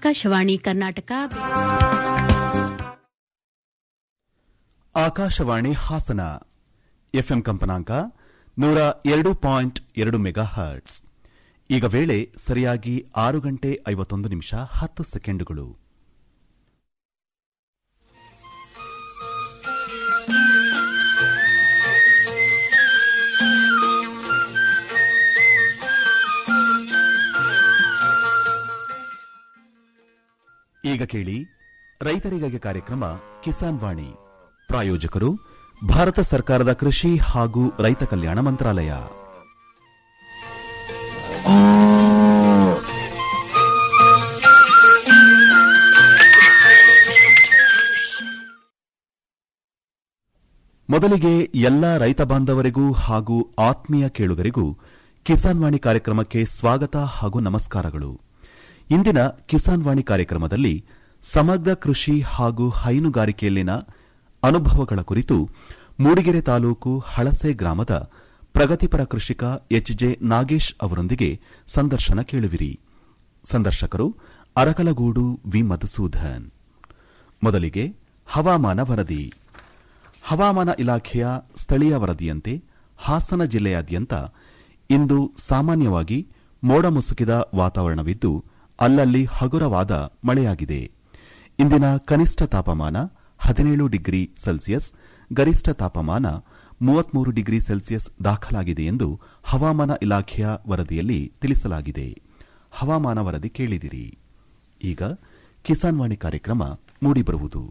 Akashvani Karnataka Akashvani Hassan FM ಕಂಪನಾಂಕ ನೂರ ಎರಡು ಪಾಯಿಂಟ್ ಎರಡು ಮೆಗಾ ಹರ್ಟ್ಸ್ ಈಗ ವೇಳೆ ಸರಿಯಾಗಿ ಆರು ಗಂಟೆ ಐವತ್ತೊಂದು ನಿಮಿಷ ಹತ್ತು ಸೆಕೆಂಡುಗಳು ಈಗ ಕೇಳಿ ರೈತರಿಗಾಗಿ ಕಾರ್ಯಕ್ರಮ ಕಿಸಾನ್ ವಾಣಿ ಪ್ರಾಯೋಜಕರು ಭಾರತ ಸರ್ಕಾರದ ಕೃಷಿ ಹಾಗೂ ರೈತ ಕಲ್ಯಾಣ ಮಂತ್ರಾಲಯ ಮೊದಲಿಗೆ ಎಲ್ಲ ರೈತ ಬಾಂಧವರಿಗೂ ಹಾಗೂ ಆತ್ಮೀಯ ಕೇಳುಗರಿಗೂ ಕಿಸಾನ್ ವಾಣಿ ಕಾರ್ಯಕ್ರಮಕ್ಕೆ ಸ್ವಾಗತ ಹಾಗೂ ನಮಸ್ಕಾರಗಳು ಇಂದಿನ ಕಿಸಾನ್ ವಾಣಿ ಕಾರ್ಯಕ್ರಮದಲ್ಲಿ ಸಮಗ್ರ ಕೃಷಿ ಹಾಗೂ ಹೈನುಗಾರಿಕೆಯಲ್ಲಿನ ಅನುಭವಗಳ ಕುರಿತು ಮೂಡಿಗೆರೆ ತಾಲೂಕು ಹಳಸೆ ಗ್ರಾಮದ ಪ್ರಗತಿಪರ ಕೃಷಿಕ ಎಚ್ಜೆ ನಾಗೇಶ್ ಅವರೊಂದಿಗೆ ಸಂದರ್ಶನ ಕೇಳುವಿರಿ ಸಂದರ್ಶಕರು ಅರಕಲಗೂಡು ವಿ ಮಧುಸೂದನ್ ಮೊದಲಿಗೆ ಹವಾಮಾನ ವರದಿ ಹವಾಮಾನ ಇಲಾಖೆಯ ಸ್ಥಳೀಯ ವರದಿಯಂತೆ ಹಾಸನ ಜಿಲ್ಲೆಯಾದ್ಯಂತ ಇಂದು ಸಾಮಾನ್ಯವಾಗಿ ಮೋಡ ಮುಸುಕಿದ ವಾತಾವರಣವಿದ್ದು ಅಲ್ಲಲ್ಲಿ ಹಗುರವಾದ ಮಳೆಯಾಗಿದೆ ಇಂದಿನ ಕನಿಷ್ಠ ತಾಪಮಾನ ಹದಿನೇಳು ಡಿಗ್ರಿ ಸೆಲ್ಸಿಯಸ್ ಗರಿಷ್ಠ ತಾಪಮಾನ ಮೂವತ್ಮೂರು ಡಿಗ್ರಿ ಸೆಲ್ಸಿಯಸ್ ದಾಖಲಾಗಿದೆ ಎಂದು ಹವಾಮಾನ ಇಲಾಖೆಯ ವರದಿಯಲ್ಲಿ ತಿಳಿಸಲಾಗಿದೆ ಹವಾಮಾನ ವರದಿ ಕೇಳಿದಿರಿ ಈಗ ಕಿಸಾನ್ ವಾಣಿ ಕಾರ್ಯಕ್ರಮ ಮೂಡಿಬರುವುದು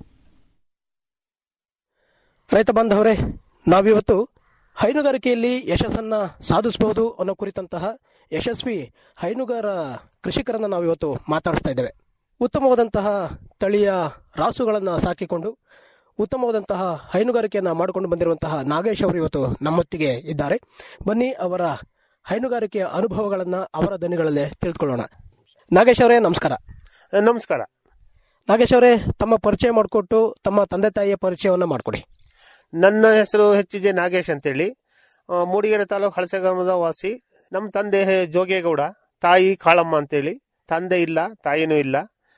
ರೈತ ಬಾಂಧವರೇ ನಾವಿವತ್ತು ಹೈನುಗಾರಿಕೆಯಲ್ಲಿ ಯಶಸ್ಸನ್ನ ಸಾಧಿಸಬಹುದು ಅನ್ನೋ ಕುರಿತಂತಹ ಯಶಸ್ವಿ ಹೈನುಗಾರ ಕೃಷಿಕರನ್ನ ನಾವಿವತ್ತು ಮಾತಾಡಿಸ್ತಾ ಇದ್ದೇವೆ ಉತ್ತಮವಾದಂತಹ ತಳಿಯ ರಾಸುಗಳನ್ನು ಸಾಕಿಕೊಂಡು ಉತ್ತಮವಾದಂತಹ ಹೈನುಗಾರಿಕೆಯನ್ನು ಮಾಡಿಕೊಂಡು ಬಂದಿರುವಂತಹ ನಾಗೇಶ್ ಅವರು ಇವತ್ತು ನಮ್ಮೊತ್ತಿಗೆ ಇದ್ದಾರೆ ಬನ್ನಿ ಅವರ ಹೈನುಗಾರಿಕೆಯ ಅನುಭವಗಳನ್ನ ಅವರ ದನಿಗಳಲ್ಲೇ ತಿಳಿದುಕೊಳ್ಳೋಣ ನಾಗೇಶ್ ಅವರೇ ನಮಸ್ಕಾರ ನಮಸ್ಕಾರ ನಾಗೇಶ್ ಅವರೇ ತಮ್ಮ ಪರಿಚಯ ಮಾಡಿಕೊಟ್ಟು ತಮ್ಮ ತಂದೆ ತಾಯಿಯ ಪರಿಚಯವನ್ನ ಮಾಡಿಕೊಡಿ ನನ್ನ ಹೆಸರು ಎಚ್ ಜೆ ನಾಗೇಶ್ ಅಂತೇಳಿ ಆ, ಮೂಡಿಗೆರೆ ತಾಲೂಕು ಹಳಸೆ ಗ್ರಾಮದ ವಾಸಿ ನಮ್ಮ ತಂದೆ ಹೆ- ಜೋಗೇಗೌಡ ತಾಯಿ ಕಾಳಮ್ಮ ಅಂತೇಳಿ ತಂದೆ ಇಲ್ಲ ತಾಯಿನೂ ಇಲ್ಲ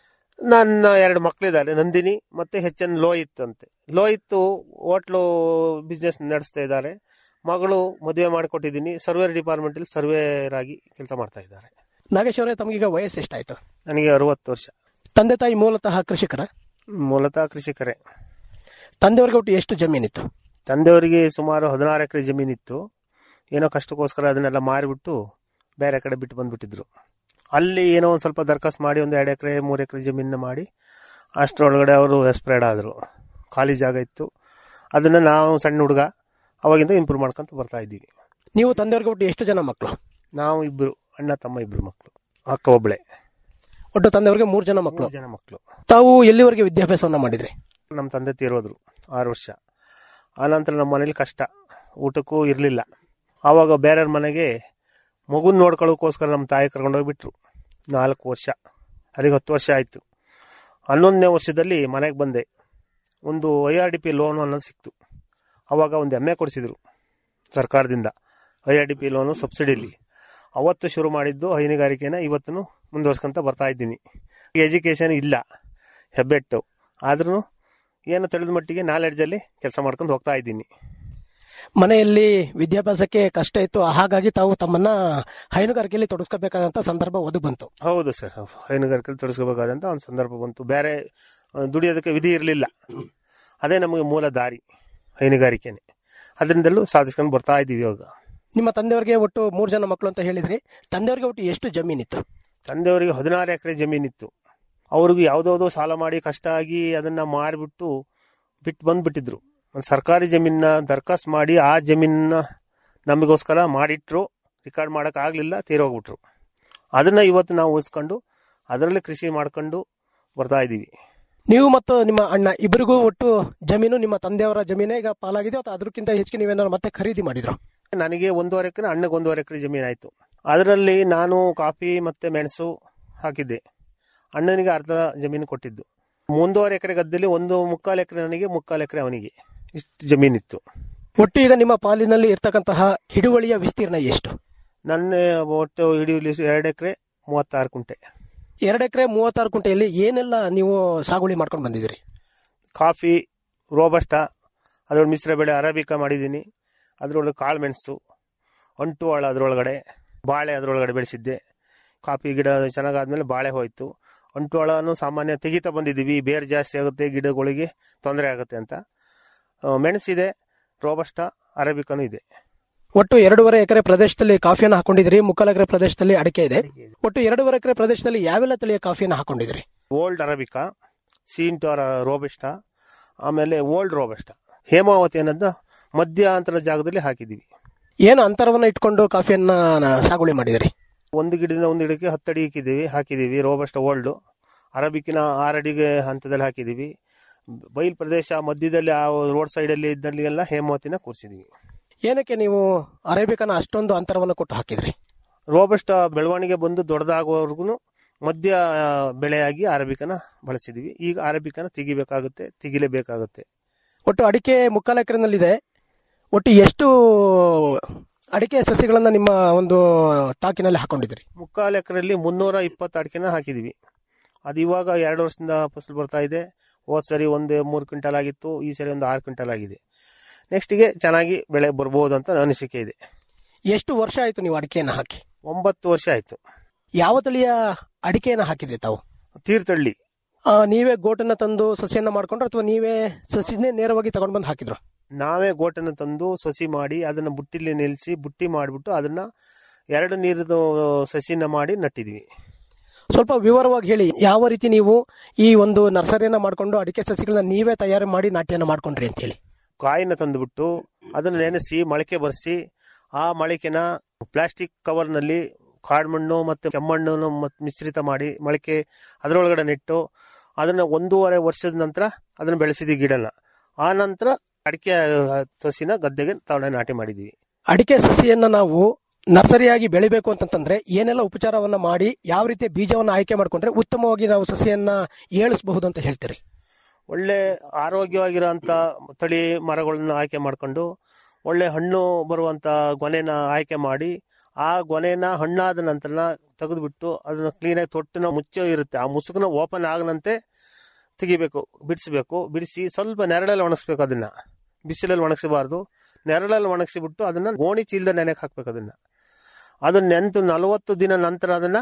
ನನ್ನ ಎರಡು ಮಕ್ಕಳಿದ್ದಾರೆ ನಂದಿನಿ ಮತ್ತೆ ಎಚ್ ಎನ್ ಲೋಹಿತ್ ಅಂತೆ ಲೋಹಿತ್ ಹೋಟ್ಲು ಬಿಸ್ನೆಸ್ ನಡೆಸ್ತಾ ಇದ್ದಾರೆ ಮಗಳು ಮದುವೆ ಮಾಡಿಕೊಟ್ಟಿದ್ದೀನಿ ಸರ್ವೇರ್ ಡಿಪಾರ್ಟ್ಮೆಂಟ್ ಅಲ್ಲಿ ಸರ್ವೇರ್ ಆಗಿ ಕೆಲಸ ಮಾಡ್ತಾ ಇದ್ದಾರೆ ನಾಗೇಶ್ ಅವರೇ ತಮಗೀಗ ವಯಸ್ಸು ಎಷ್ಟಾಯ್ತು ನನಗೆ ಅರವತ್ತು ವರ್ಷ ತಂದೆ ತಾಯಿ ಮೂಲತಃ ಕೃಷಿಕರ ಮೂಲತಃ ಕೃಷಿಕರೇ ತಂದೆಯವರಿಗೆ ಒಟ್ಟು ಎಷ್ಟು ಜಮೀನಿತ್ತು ತಂದೆಯವರಿಗೆ ಸುಮಾರು ಹದಿನಾರು ಎಕರೆ ಜಮೀನಿತ್ತು ಏನೋ ಕಷ್ಟಕ್ಕೋಸ್ಕರ ಅದನ್ನೆಲ್ಲ ಮಾರಿಬಿಟ್ಟು ಬೇರೆ ಕಡೆ ಬಿಟ್ಟು ಬಂದ್ಬಿಟ್ಟಿದ್ರು ಅಲ್ಲಿ ಏನೋ ಒಂದು ಸ್ವಲ್ಪ ದರ್ಖಾಸ್ತು ಮಾಡಿ ಒಂದು ಎರಡು ಎಕರೆ ಮೂರು ಎಕರೆ ಜಮೀನನ್ನ ಮಾಡಿ ಅಷ್ಟರೊಳಗಡೆ ಅವರು ಎಸ್ಪ್ರೆಡ್ ಆದರು ಖಾಲಿ ಜಾಗ ಇತ್ತು ಅದನ್ನು ನಾವು ಸಣ್ಣ ಹುಡುಗ ಅವಾಗಿಂದ ಇಂಪ್ರೂವ್ ಮಾಡ್ಕೊಂತ ಬರ್ತಾ ಇದ್ದೀವಿ ನೀವು ತಂದೆಯವರಿಗೆ ಒಟ್ಟು ಎಷ್ಟು ಜನ ಮಕ್ಕಳು ನಾವು ಇಬ್ಬರು ಅಣ್ಣ ತಮ್ಮ ಇಬ್ಬರು ಮಕ್ಕಳು ಅಕ್ಕ ಒಬ್ಬಳೆ ಒಟ್ಟು ತಂದೆಯವರಿಗೆ ಮೂರು ಜನ ಮಕ್ಕಳು ಮೂರು ಜನ ಮಕ್ಕಳು ತಾವು ಎಲ್ಲಿವರೆಗೆ ವಿದ್ಯಾಭ್ಯಾಸವನ್ನ ಮಾಡಿದ್ರಿ ನಮ್ಮ ತಂದೆ ತೀರೋದ್ರು ಆರು ವರ್ಷ ಆನಂತರ ನಮ್ಮ ಮನೇಲಿ ಕಷ್ಟ ಊಟಕ್ಕೂ ಇರಲಿಲ್ಲ ಆವಾಗ ಬೇರೆಯವ್ರ ಮನೆಗೆ ಮಗುನ ನೋಡ್ಕೊಳ್ಳೋಕ್ಕೋಸ್ಕರ ನಮ್ಮ ತಾಯಿ ಕರ್ಕೊಂಡೋಗ್ಬಿಟ್ರು ನಾಲ್ಕು ವರ್ಷ ಅಲ್ಲಿಗೆ ಹತ್ತು ವರ್ಷ ಆಯಿತು ಹನ್ನೊಂದನೇ ವರ್ಷದಲ್ಲಿ ಮನೆಗೆ ಬಂದೆ ಒಂದು I R D P loan ಅನ್ನೋದು ಸಿಕ್ತು ಆವಾಗ ಒಂದು ಎಮ್ಮೆ ಕೊಡಿಸಿದ್ರು ಸರ್ಕಾರದಿಂದ I R D P loan ಸಬ್ಸಿಡಿಲಿ ಅವತ್ತು ಶುರು ಮಾಡಿದ್ದು ಹೈನುಗಾರಿಕೆನ ಇವತ್ತು ಮುಂದುವರ್ಸ್ಕೊಂತ ಬರ್ತಾ ಇದ್ದೀನಿ ಎಜುಕೇಷನ್ ಇಲ್ಲ ಹೆಬ್ಬೆಟ್ಟು ಆದ್ರೂ ಏನು ತಿಳಿದ ಮಟ್ಟಿಗೆ ನಾಲೆಡ್ಜಲ್ಲಿ ಕೆಲಸ ಮಾಡ್ಕೊಂಡು ಹೋಗ್ತಾ ಇದ್ದೀನಿ ಮನೆಯಲ್ಲಿ ವಿದ್ಯಾಭ್ಯಾಸಕ್ಕೆ ಕಷ್ಟ ಇತ್ತು ಹಾಗಾಗಿ ತಾವು ತಮ್ಮನ್ನ ಹೈನುಗಾರಿಕೆಯಲ್ಲಿ ತೊಡಗಿಸ್ಕೋಬೇಕಾದಂತ ಸಂದರ್ಭ ಒದು ಬಂತು ಹೌದು ಸರ್ ಹೌದು ಹೈನುಗಾರಿಕೆ ತಿಳಿಸ್ಕೋಬೇಕಾದಂತ ಒಂದು ಸಂದರ್ಭ ಬಂತು ಬೇರೆ ಆ, ದುಡಿಯೋದಕ್ಕೆ ವಿಧಿ ಇರಲಿಲ್ಲ ಅದೇ ನಮಗೆ ಮೂಲ ದಾರಿ ಹೈನುಗಾರಿಕೆನೆ ಅದರಿಂದಲೂ ಸಾಧಿಸ್ಕೊಂಡು ಬರ್ತಾ ಇದ್ದೀವಿ ಇವಾಗ ನಿಮ್ಮ ತಂದೆಯವರಿಗೆ ಒಟ್ಟು ಮೂರು ಜನ ಮಕ್ಕಳು ಅಂತ ಹೇಳಿದ್ರಿ ತಂದೆಯವರಿಗೆ ಒಟ್ಟು ಎಷ್ಟು ಜಮೀನಿತ್ತು ತಂದೆಯವರಿಗೆ ಹದಿನಾರು ಎಕರೆ ಜಮೀನಿತ್ತು ಅವ್ರಿಗೂ ಯಾವುದಾವುದೋ ಸಾಲ ಮಾಡಿ ಕಷ್ಟ ಆಗಿ ಅದನ್ನ ಮಾರಿಬಿಟ್ಟು ಬಿಟ್ಟು ಬಂದ್ಬಿಟ್ಟಿದ್ರು ಒಂದು ಸರ್ಕಾರಿ ಜಮೀನ ದರ್ಖಾಸ್ತು ಮಾಡಿ ಆ ಜಮೀನ ನಮಗೋಸ್ಕರ ಮಾಡಿಟ್ರು ರಿಕಾರ್ಡ್ ಮಾಡಕ್ ಆಗ್ಲಿಲ್ಲ ತೀರೋಗ್ಬಿಟ್ರು ಅದನ್ನ ಇವತ್ತು ನಾವು ಉಳಿಸ್ಕೊಂಡು ಅದರಲ್ಲಿ ಕೃಷಿ ಮಾಡ್ಕೊಂಡು ಬರ್ತಾ ಇದ್ದೀವಿ ನೀವು ಮತ್ತು ನಿಮ್ಮ ಅಣ್ಣ ಇಬ್ಬರಿಗೂ ಒಟ್ಟು ಜಮೀನು ನಿಮ್ಮ ತಂದೆಯವರ ಜಮೀನೇ ಈಗ ಪಾಲಾಗಿದೆ ಅಥವಾ ಅದಕ್ಕಿಂತ ಹೆಚ್ಚಿಗೆ ನೀವೇನಾದ್ರು ಮತ್ತೆ ಖರೀದಿ ಮಾಡಿದ್ರು ನನಗೆ ಒಂದೂವರೆ ಎಕರೆ ಅಣ್ಣಗೆ ಒಂದೂವರೆ ಎಕರೆ ಜಮೀನು ಆಯಿತು ಅದರಲ್ಲಿ ನಾನು ಕಾಫಿ ಮತ್ತೆ ಮೆಣಸು ಹಾಕಿದ್ದೆ ಅಣ್ಣನಿಗೆ ಅರ್ಧ ಜಮೀನು ಕೊಟ್ಟಿದ್ದು ಒಂದೂವರೆ ಎಕರೆ ಗದ್ದೆಲಿ ಒಂದು ಮುಕ್ಕಾಲು ಎಕರೆ ನನಗೆ ಮುಕ್ಕಾಲು ಎಕರೆ ಅವನಿಗೆ ಇಷ್ಟು ಜಮೀನಿತ್ತು ಒಟ್ಟು ಈಗ ನಿಮ್ಮ ಪಾಲಿನಲ್ಲಿ ಇರ್ತಕ್ಕಂತಹ ಹಿಡುವಳಿಯ ವಿಸ್ತೀರ್ಣ ಎಷ್ಟು ನನ್ನ ಒಟ್ಟು ಹಿಡಿಯಲಿ ಎರಡು ಎಕರೆ ಮೂವತ್ತಾರು ಕುಂಟೆ ಎರಡು ಎಕರೆ ಮೂವತ್ತಾರು ಕುಂಟೆಯಲ್ಲಿ ಏನೆಲ್ಲ ನೀವು ಸಾಗುವಳಿ ಮಾಡ್ಕೊಂಡು ಬಂದಿದ್ದೀರಿ ಕಾಫಿ ರೋಬಸ್ಟ ಅದ್ರೊಳಗೆ ಮಿಶ್ರ ಬೆಳೆ ಅರೇಬಿಕಾ ಮಾಡಿದ್ದೀನಿ ಅದರೊಳಗೆ ಕಾಳು ಮೆಣಸು ಅಂಟು ಆಳ ಅದರೊಳಗಡೆ ಬಾಳೆ ಅದರೊಳಗಡೆ ಬೆಳೆಸಿದ್ದೆ ಕಾಫಿ ಗಿಡ ಚೆನ್ನಾಗಾದ್ಮೇಲೆ ಬಾಳೆ ಹೋಯ್ತು ಅಂಟು ಆಳನು ಸಾಮಾನ್ಯ ತೆಗಿತಾ ಬಂದಿದ್ದೀವಿ ಬೇರು ಜಾಸ್ತಿ ಆಗುತ್ತೆ ಗಿಡಗಳಿಗೆ ತೊಂದರೆ ಆಗುತ್ತೆ ಅಂತ ಆ, ಮೆಣಸಿದೆ ರೋಬಸ್ಟ ಅರೇಬಿಕಾನು ಇದೆ ಒಟ್ಟು ಎರಡೂವರೆ ಎಕರೆ ಪ್ರದೇಶದಲ್ಲಿ ಕಾಫಿಯನ್ನು ಹಾಕೊಂಡಿದ್ರಿ ಮುಕ್ಕಾಲು ಎಕರೆ ಪ್ರದೇಶದಲ್ಲಿ ಅಡಿಕೆ ಇದೆ ಒಟ್ಟು ಎರಡೂವರೆ ಎಕರೆ ಪ್ರದೇಶದಲ್ಲಿ ಯಾವೆಲ್ಲ ತಳಿಯ ಕಾಫಿಯನ್ನು ಹಾಕೊಂಡಿದ್ರಿ ಓಲ್ಡ್ ಅರೇಬಿಕಾ ಸೀಂಟೋರ ರೋಬಸ್ಟ ಆಮೇಲೆ ಓಲ್ಡ್ ರೋಬಸ್ಟ ಹೇಮಾವತಿ ಅನ್ನೋದನ್ನ ಮಧ್ಯಾಂತರ ಜಾಗದಲ್ಲಿ ಹಾಕಿದ್ದೀವಿ ಏನು ಅಂತರವನ್ನು ಇಟ್ಕೊಂಡು ಕಾಫಿಯನ್ನ ನ- ಸಾಗುವಳಿ ಮಾಡಿದಿರಿ ಒಂದು ಗಿಡದಿಂದ ಒಂದು ಗಿಡಕ್ಕೆ ಹತ್ತಡಿ ಹಾಕಿದ್ದೀವಿ ಹಾಕಿದ್ದೀವಿ ರೋಬಸ್ಟ್ ಓಲ್ಡ್ ಅರಬಿಕಿನ ಆರಡಿಗೆ ಹಂತದಲ್ಲಿ ಹಾಕಿದ್ದೀವಿ ಬಯಲು ಪ್ರದೇಶ ಮಧ್ಯದಲ್ಲಿ ಆ ರೋಡ್ ಸೈಡಲ್ಲಿ ಇದ್ದಲ್ಲಿ ಎಲ್ಲ ಹೇಮಾವತಿನ ಕೂರಿಸಿದ್ದೀವಿ ಏನಕ್ಕೆ ನೀವು ಅರೇಬಿಕನ ಅಷ್ಟೊಂದು ಅಂತರವನ್ನು ಕೊಟ್ಟು ಹಾಕಿದ್ರಿ ರೋಬಸ್ಟ್ ಬೆಳವಣಿಗೆ ಬಂದು ದೊಡ್ಡದಾಗುವವರೆಗೂ ಮಧ್ಯ ಆ, ಬೆಳೆಯಾಗಿ ಅರಬಿಕನ ಬಳಸಿದ್ದೀವಿ ಈಗ ಅರಬಿಕನ ತೆಗಿಬೇಕಾಗುತ್ತೆ ತೆಗಿಲೇಬೇಕಾಗುತ್ತೆ ಒಟ್ಟು ಅಡಿಕೆ ಮುಕ್ಕಾಲು ಎಕರೆನಲ್ಲಿದೆ ಒಟ್ಟು ಎಷ್ಟು ಅಡಿಕೆ ಸಸಿಗಳನ್ನ ನಿಮ್ಮ ಒಂದು ತಾಕಿನಲ್ಲಿ ಹಾಕೊಂಡಿದ್ರಿ ಮುಕ್ಕಾಲು ಎಕರೆಯಲ್ಲಿ ಮುನ್ನೂರ ಇಪ್ಪತ್ತು ಅಡಿಕೆನ ಹಾಕಿದ್ದೀವಿ ಅದು ಇವಾಗ ಎರಡು ವರ್ಷದಿಂದ ಫಸಲು ಬರ್ತಾ ಇದೆ ಹೋದ್ ಸರಿ ಒಂದು ಮೂರು ಕ್ವಿಂಟಲ್ ಆಗಿತ್ತು ಈ ಸರಿ ಒಂದು ಆರು ಕ್ವಿಂಟಲ್ ಆಗಿದೆ ನೆಕ್ಸ್ಟಿಗೆ ಚೆನ್ನಾಗಿ ಬೆಳೆ ಬರ್ಬೋದು ಅಂತ ಅನಿಸಿಕೆ ಇದೆ ಎಷ್ಟು ವರ್ಷ ಆಯ್ತು ನೀವು ಅಡಿಕೆಯನ್ನು ಹಾಕಿ ಒಂಬತ್ತು ವರ್ಷ ಆಯ್ತು ಯಾವ ತಳಿಯ ಅಡಿಕೆಯನ್ನು ಹಾಕಿದ್ರಿ ತಾವು ತೀರ್ಥಹಳ್ಳಿ ಆ, ನೀವೇ ಗೋಟನ್ನ ತಂದು ಸಸಿಯನ್ನ ಮಾಡ್ಕೊಂಡ್ರೆ ಅಥವಾ ನೀವೇ ಸಸಿನೇ ನೇರವಾಗಿ ತಗೊಂಡ್ ಬಂದು ಹಾಕಿದ್ರು ನಾವೇ ಗೋಟನ್ನು ತಂದು ಸಸಿ ಮಾಡಿ ಅದನ್ನ ಬುಟ್ಟಿಲಿ ನಿಲ್ಲಿಸಿ ಬುಟ್ಟಿ ಮಾಡಿಬಿಟ್ಟು ಅದನ್ನ ಎರಡು ನೀರಿನ ಸಸಿನ ಮಾಡಿ ನಟ್ಟಿದ್ವಿ ಸ್ವಲ್ಪ ವಿವರವಾಗಿ ಹೇಳಿ ಯಾವ ರೀತಿ ನೀವು ಈ ಒಂದು ನರ್ಸರಿಯನ್ನ ಮಾಡ್ಕೊಂಡು ಅಡಿಕೆ ಸಸಿಗಳನ್ನ ನೀವೇ ತಯಾರು ಮಾಡಿ ನಾಟ್ಯನ ಮಾಡ್ಕೊಂಡ್ರಿ ಅಂತ ಹೇಳಿ ಕಾಯಿನ ತಂದುಬಿಟ್ಟು ಅದನ್ನ ನೆನೆಸಿ ಮೊಳಕೆ ಬರ್ಸಿ ಆ ಮೊಳಕೆನ ಪ್ಲಾಸ್ಟಿಕ್ ಕವರ್ನಲ್ಲಿ ಕಾಡ್ಮಣ್ಣು ಮತ್ತು ಕೆಮ್ಮಣ್ಣು ಮತ್ತು ಮಿಶ್ರಿತ ಮಾಡಿ ಮೊಳಕೆ ಅದರೊಳಗಡೆ ನೆಟ್ಟು ಅದನ್ನ ಒಂದೂವರೆ ವರ್ಷದ ನಂತರ ಅದನ್ನ ಬೆಳೆಸಿದ್ವಿ ಗಿಡನ ಆ ನಂತರ ಅಡಿಕೆ ಸಸಿನ ಗದ್ದೆಗೆ ತಗೊಂಡು ನಾಟಿ ಮಾಡಿದ್ವಿ ಅಡಿಕೆ ಸಸಿಯನ್ನ ನಾವು ನರ್ಸರಿಯಾಗಿ ಬೆಳಿಬೇಕು ಅಂತಂತಂದ್ರೆ ಏನೆಲ್ಲ ಉಪಚಾರವನ್ನ ಮಾಡಿ ಯಾವ ರೀತಿಯ ಬೀಜವನ್ನ ಆಯ್ಕೆ ಮಾಡ್ಕೊಂಡ್ರೆ ಉತ್ತಮವಾಗಿ ನಾವು ಸಸಿಯನ್ನ ಏಳಿಸಬಹುದು ಅಂತ ಹೇಳ್ತೀರಿ ಒಳ್ಳೆ ಆರೋಗ್ಯವಾಗಿರೋಂಥ ತಳಿ ಮರಗಳನ್ನ ಆಯ್ಕೆ ಮಾಡ್ಕೊಂಡು ಒಳ್ಳೆ ಹಣ್ಣು ಬರುವಂಥ ಗೊನೆನ ಆಯ್ಕೆ ಮಾಡಿ ಆ ಗೊನೆನ ಹಣ್ಣಾದ ನಂತರ ತೆಗೆದುಬಿಟ್ಟು ಅದನ್ನ ಕ್ಲೀನಾಗಿ ತೊಟ್ಟಿನ ಮುಚ್ಚೋ ಇರುತ್ತೆ ಆ ಮುಸುಕನ ಓಪನ್ ಆಗನಂತೆ ತೆಗಿಬೇಕು ಬಿಡಿಸ್ಬೇಕು ಬಿಡಿಸಿ ಸ್ವಲ್ಪ ನೆರಳಲ್ಲಿ ಒಣಗಿಸ್ಬೇಕು ಅದನ್ನ ಬಿಸಿಲಲ್ಲಿ ಒಣಗಿಸಬಾರ್ದು ನೆರಳಲ್ಲಿ ಒಣಗಿಸಿಬಿಟ್ಟು ಅದನ್ನ ಗೋಣಿ ಚೀಲದ ನೆನೆಗೆ ಹಾಕ್ಬೇಕು ಅದನ್ನ ಅದನ್ನ ನೆಂತು ನಲವತ್ತು ದಿನ ನಂತರ ಅದನ್ನ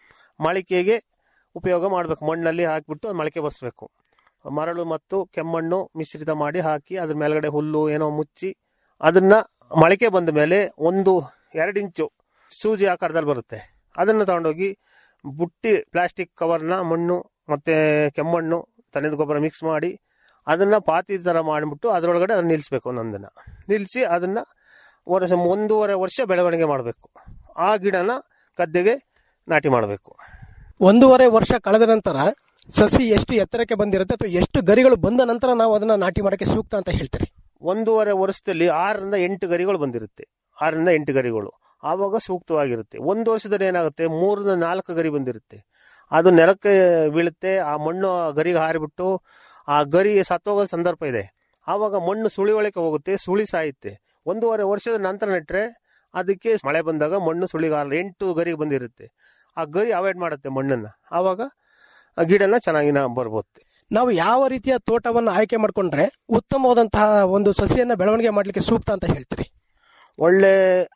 ಮಳಿಕೆಗೆ ಉಪಯೋಗ ಮಾಡಬೇಕು ಮಣ್ಣಲ್ಲಿ ಹಾಕಿಬಿಟ್ಟು ಮೊಳಕೆ ಬರ್ಸ್ಬೇಕು ಮರಳು ಮತ್ತು ಕೆಮ್ಮಣ್ಣು ಮಿಶ್ರಿತ ಮಾಡಿ ಹಾಕಿ ಅದ್ರ ಮೇಲ್ಗಡೆ ಹುಲ್ಲು ಏನೋ ಮುಚ್ಚಿ ಅದನ್ನ ಮೊಳಕೆ ಬಂದ ಮೇಲೆ ಒಂದು ಎರಡು ಇಂಚು ಸೂಜಿ ಆಕಾರದಲ್ಲಿ ಬರುತ್ತೆ ಅದನ್ನು ತಗೊಂಡೋಗಿ ಬುಟ್ಟಿ ಪ್ಲಾಸ್ಟಿಕ್ ಕವರ್ನ ಮಣ್ಣು ಮತ್ತೆ ಕೆಮ್ಮಣ್ಣು ತನಿದ ಗೊಬ್ಬರ ಮಿಕ್ಸ್ ಮಾಡಿ ಅದನ್ನ ಪಾತಿ ಥರ ಮಾಡಿಬಿಟ್ಟು ಅದರೊಳಗಡೆ ಅದನ್ನ ನಿಲ್ಲಿಸ್ಬೇಕು ಒಂದೊಂದನ್ನ ನಿಲ್ಲಿಸಿ ಅದನ್ನ ವರ್ಷ ಒಂದೂವರೆ ವರ್ಷ ಬೆಳವಣಿಗೆ ಮಾಡಬೇಕು ಆ ಗಿಡನ ಗದ್ದೆಗೆ ನಾಟಿ ಮಾಡಬೇಕು ಒಂದೂವರೆ ವರ್ಷ ಕಳೆದ ನಂತರ ಸಸಿ ಎಷ್ಟು ಎತ್ತರಕ್ಕೆ ಬಂದಿರುತ್ತೆ ಅಥವಾ ಎಷ್ಟು ಗರಿಗಳು ಬಂದ ನಂತರ ನಾವು ಅದನ್ನ ನಾಟಿ ಮಾಡಕ್ಕೆ ಸೂಕ್ತ ಅಂತ ಹೇಳ್ತೀರಿ ಒಂದೂವರೆ ವರ್ಷದಲ್ಲಿ ಆರರಿಂದ ಎಂಟು ಗರಿಗಳು ಬಂದಿರುತ್ತೆ ಆರರಿಂದ ಎಂಟು ಗರಿಗಳು ಆವಾಗ ಸೂಕ್ತವಾಗಿರುತ್ತೆ ಒಂದು ವರ್ಷದಲ್ಲಿ ಏನಾಗುತ್ತೆ ಮೂರರಿಂದ ನಾಲ್ಕು ಗರಿ ಬಂದಿರುತ್ತೆ ಅದು ನೆಲಕ್ಕೆ ಬೀಳುತ್ತೆ ಆ ಮಣ್ಣು ಆ ಗರಿಗೆ ಹಾರಿಬಿಟ್ಟು ಆ ಗರಿ ಸತ್ತೋಗೋ ಸಂದರ್ಭ ಇದೆ ಆವಾಗ ಮಣ್ಣು ಸುಳಿ ಒಳಕ್ಕೆ ಹೋಗುತ್ತೆ ಸುಳಿ ಸಾಯುತ್ತೆ ಒಂದೂವರೆ ವರ್ಷದ ನಂತರ ನೆಟ್ಟರೆ ಅದಕ್ಕೆ ಮಳೆ ಬಂದಾಗ ಮಣ್ಣು ಸುಳಿಗಾರ ಎಂಟು ಗರಿ ಬಂದಿರುತ್ತೆ ಆ ಗರಿ ಅವಾಯ್ಡ್ ಮಾಡುತ್ತೆ ಮಣ್ಣನ್ನು ಆವಾಗ ಆ ಗಿಡನ ಚೆನ್ನಾಗಿ ನಾ ಬರ್ಬೋದು ನಾವು ಯಾವ ರೀತಿಯ ತೋಟವನ್ನು ಆಯ್ಕೆ ಮಾಡ್ಕೊಂಡ್ರೆ ಉತ್ತಮವಾದಂತಹ ಒಂದು ಸಸಿಯನ್ನ ಬೆಳವಣಿಗೆ ಮಾಡ್ಲಿಕ್ಕೆ ಸೂಕ್ತ ಅಂತ ಹೇಳ್ತೀರಿ ಒಳ್ಳೆ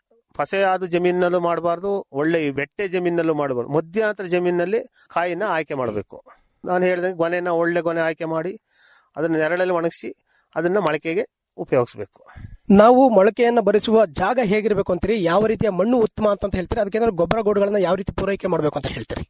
ಫಸೆಯಾದ ಜಮೀನಲ್ಲೂ ಮಾಡಬಾರ್ದು ಒಳ್ಳೆ ಈ ಬೆಟ್ಟೆ ಜಮೀನಲ್ಲೂ ಮಾಡಬಾರ್ದು ಮಧ್ಯಂತರ ಜಮೀನಲ್ಲಿ ಕಾಯಿನ ಆಯ್ಕೆ ಮಾಡಬೇಕು ನಾನು ಹೇಳಿದಂಗೆ ಗೊನೆನ ಒಳ್ಳೆ ಗೊನೆ ಆಯ್ಕೆ ಮಾಡಿ ಅದನ್ನ ನೆರಳಲ್ಲಿ ಒಣಗಿಸಿ ಅದನ್ನ ಮೊಳಕೆಗೆ ಉಪಯೋಗಿಸ್ಬೇಕು ನಾವು ಮೊಳಕೆಯನ್ನ ಭರಿಸುವ ಜಾಗ ಹೇಗಿರಬೇಕು ಅಂತೀರಿ ಯಾವ ರೀತಿಯ ಮಣ್ಣು ಉತ್ತಮ ಅಂತ ಹೇಳ್ತೀರಿ ಅದಕ್ಕೆ ಏನಾದ್ರು ಗೊಬ್ಬರ ಗೋಡುಗಳನ್ನ ಯಾವ ರೀತಿ ಪೂರೈಕೆ ಮಾಡಬೇಕು ಅಂತ ಹೇಳ್ತೀರಿ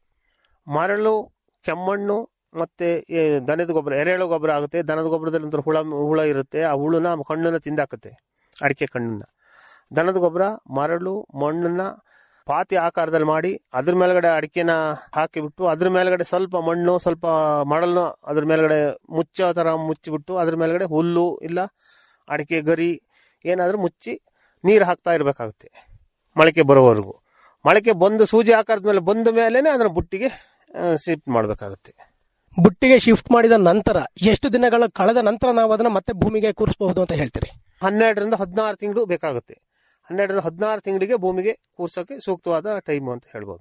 ಮರಳು ಕೆಮ್ಮಣ್ಣು ಮತ್ತೆ ಈ ದನದ ಗೊಬ್ಬರ ಎರೆಹುಳು ಗೊಬ್ಬರ ಆಗುತ್ತೆ ದನದ ಗೊಬ್ಬರದಲ್ಲಿ ಒಂಥರ ಹುಳ ಹುಳ ಇರುತ್ತೆ ಆ ಹುಳುನ ಕಣ್ಣನ್ನ ತಿಂದಾಕತ್ತೆ ಅಡಿಕೆ ಕಣ್ಣನ್ನ ದನದ ಗೊಬ್ಬರ ಮರಳು ಮಣ್ಣನ್ನ ಪಾತಿ ಆಕಾರದಲ್ಲಿ ಮಾಡಿ ಅದ್ರ ಮೇಲ್ಗಡೆ ಅಡಿಕೆನ ಹಾಕಿಬಿಟ್ಟು ಅದ್ರ ಮೇಲ್ಗಡೆ ಸ್ವಲ್ಪ ಮಣ್ಣು ಸ್ವಲ್ಪ ಮರಳನ್ನ ಅದ್ರ ಮೇಲ್ಗಡೆ ಮುಚ್ಚೋ ಥರ ಮುಚ್ಚಿಬಿಟ್ಟು ಅದ್ರ ಮೇಲ್ಗಡೆ ಹುಲ್ಲು ಇಲ್ಲ ಅಡಿಕೆ ಗರಿ ಏನಾದರೂ ಮುಚ್ಚಿ ನೀರು ಹಾಕ್ತಾ ಇರಬೇಕಾಗುತ್ತೆ ಮೊಳಕೆ ಬರೋವರೆಗೂ ಮೊಳಕೆ ಬಂದು ಸೂಜಿ ಆಕಾರದ ಮೇಲೆ ಬಂದ ಮೇಲೇನೆ ಅದನ್ನ ಬುಟ್ಟಿಗೆ ಶಿಫ್ಟ್ ಮಾಡಬೇಕಾಗುತ್ತೆ ಬುಟ್ಟಿಗೆ ಶಿಫ್ಟ್ ಮಾಡಿದ ನಂತರ ಎಷ್ಟು ದಿನಗಳ ಕಳೆದ ನಂತರ ನಾವು ಅದನ್ನ ಮತ್ತೆ ಭೂಮಿಗೆ ಕೂರಿಸಬಹುದು ಅಂತ ಹೇಳ್ತೀರಿ ಹನ್ನೆರಡರಿಂದ ಹದಿನಾರು ತಿಂಗಳು ಬೇಕಾಗುತ್ತೆ ಹನ್ನೆರಡರಿಂದ ಹದಿನಾರು ತಿಂಗಳಿಗೆ ಭೂಮಿಗೆ ಕೂರ್ಸೋಕೆ ಸೂಕ್ತವಾದ ಟೈಮು ಅಂತ ಹೇಳ್ಬೋದು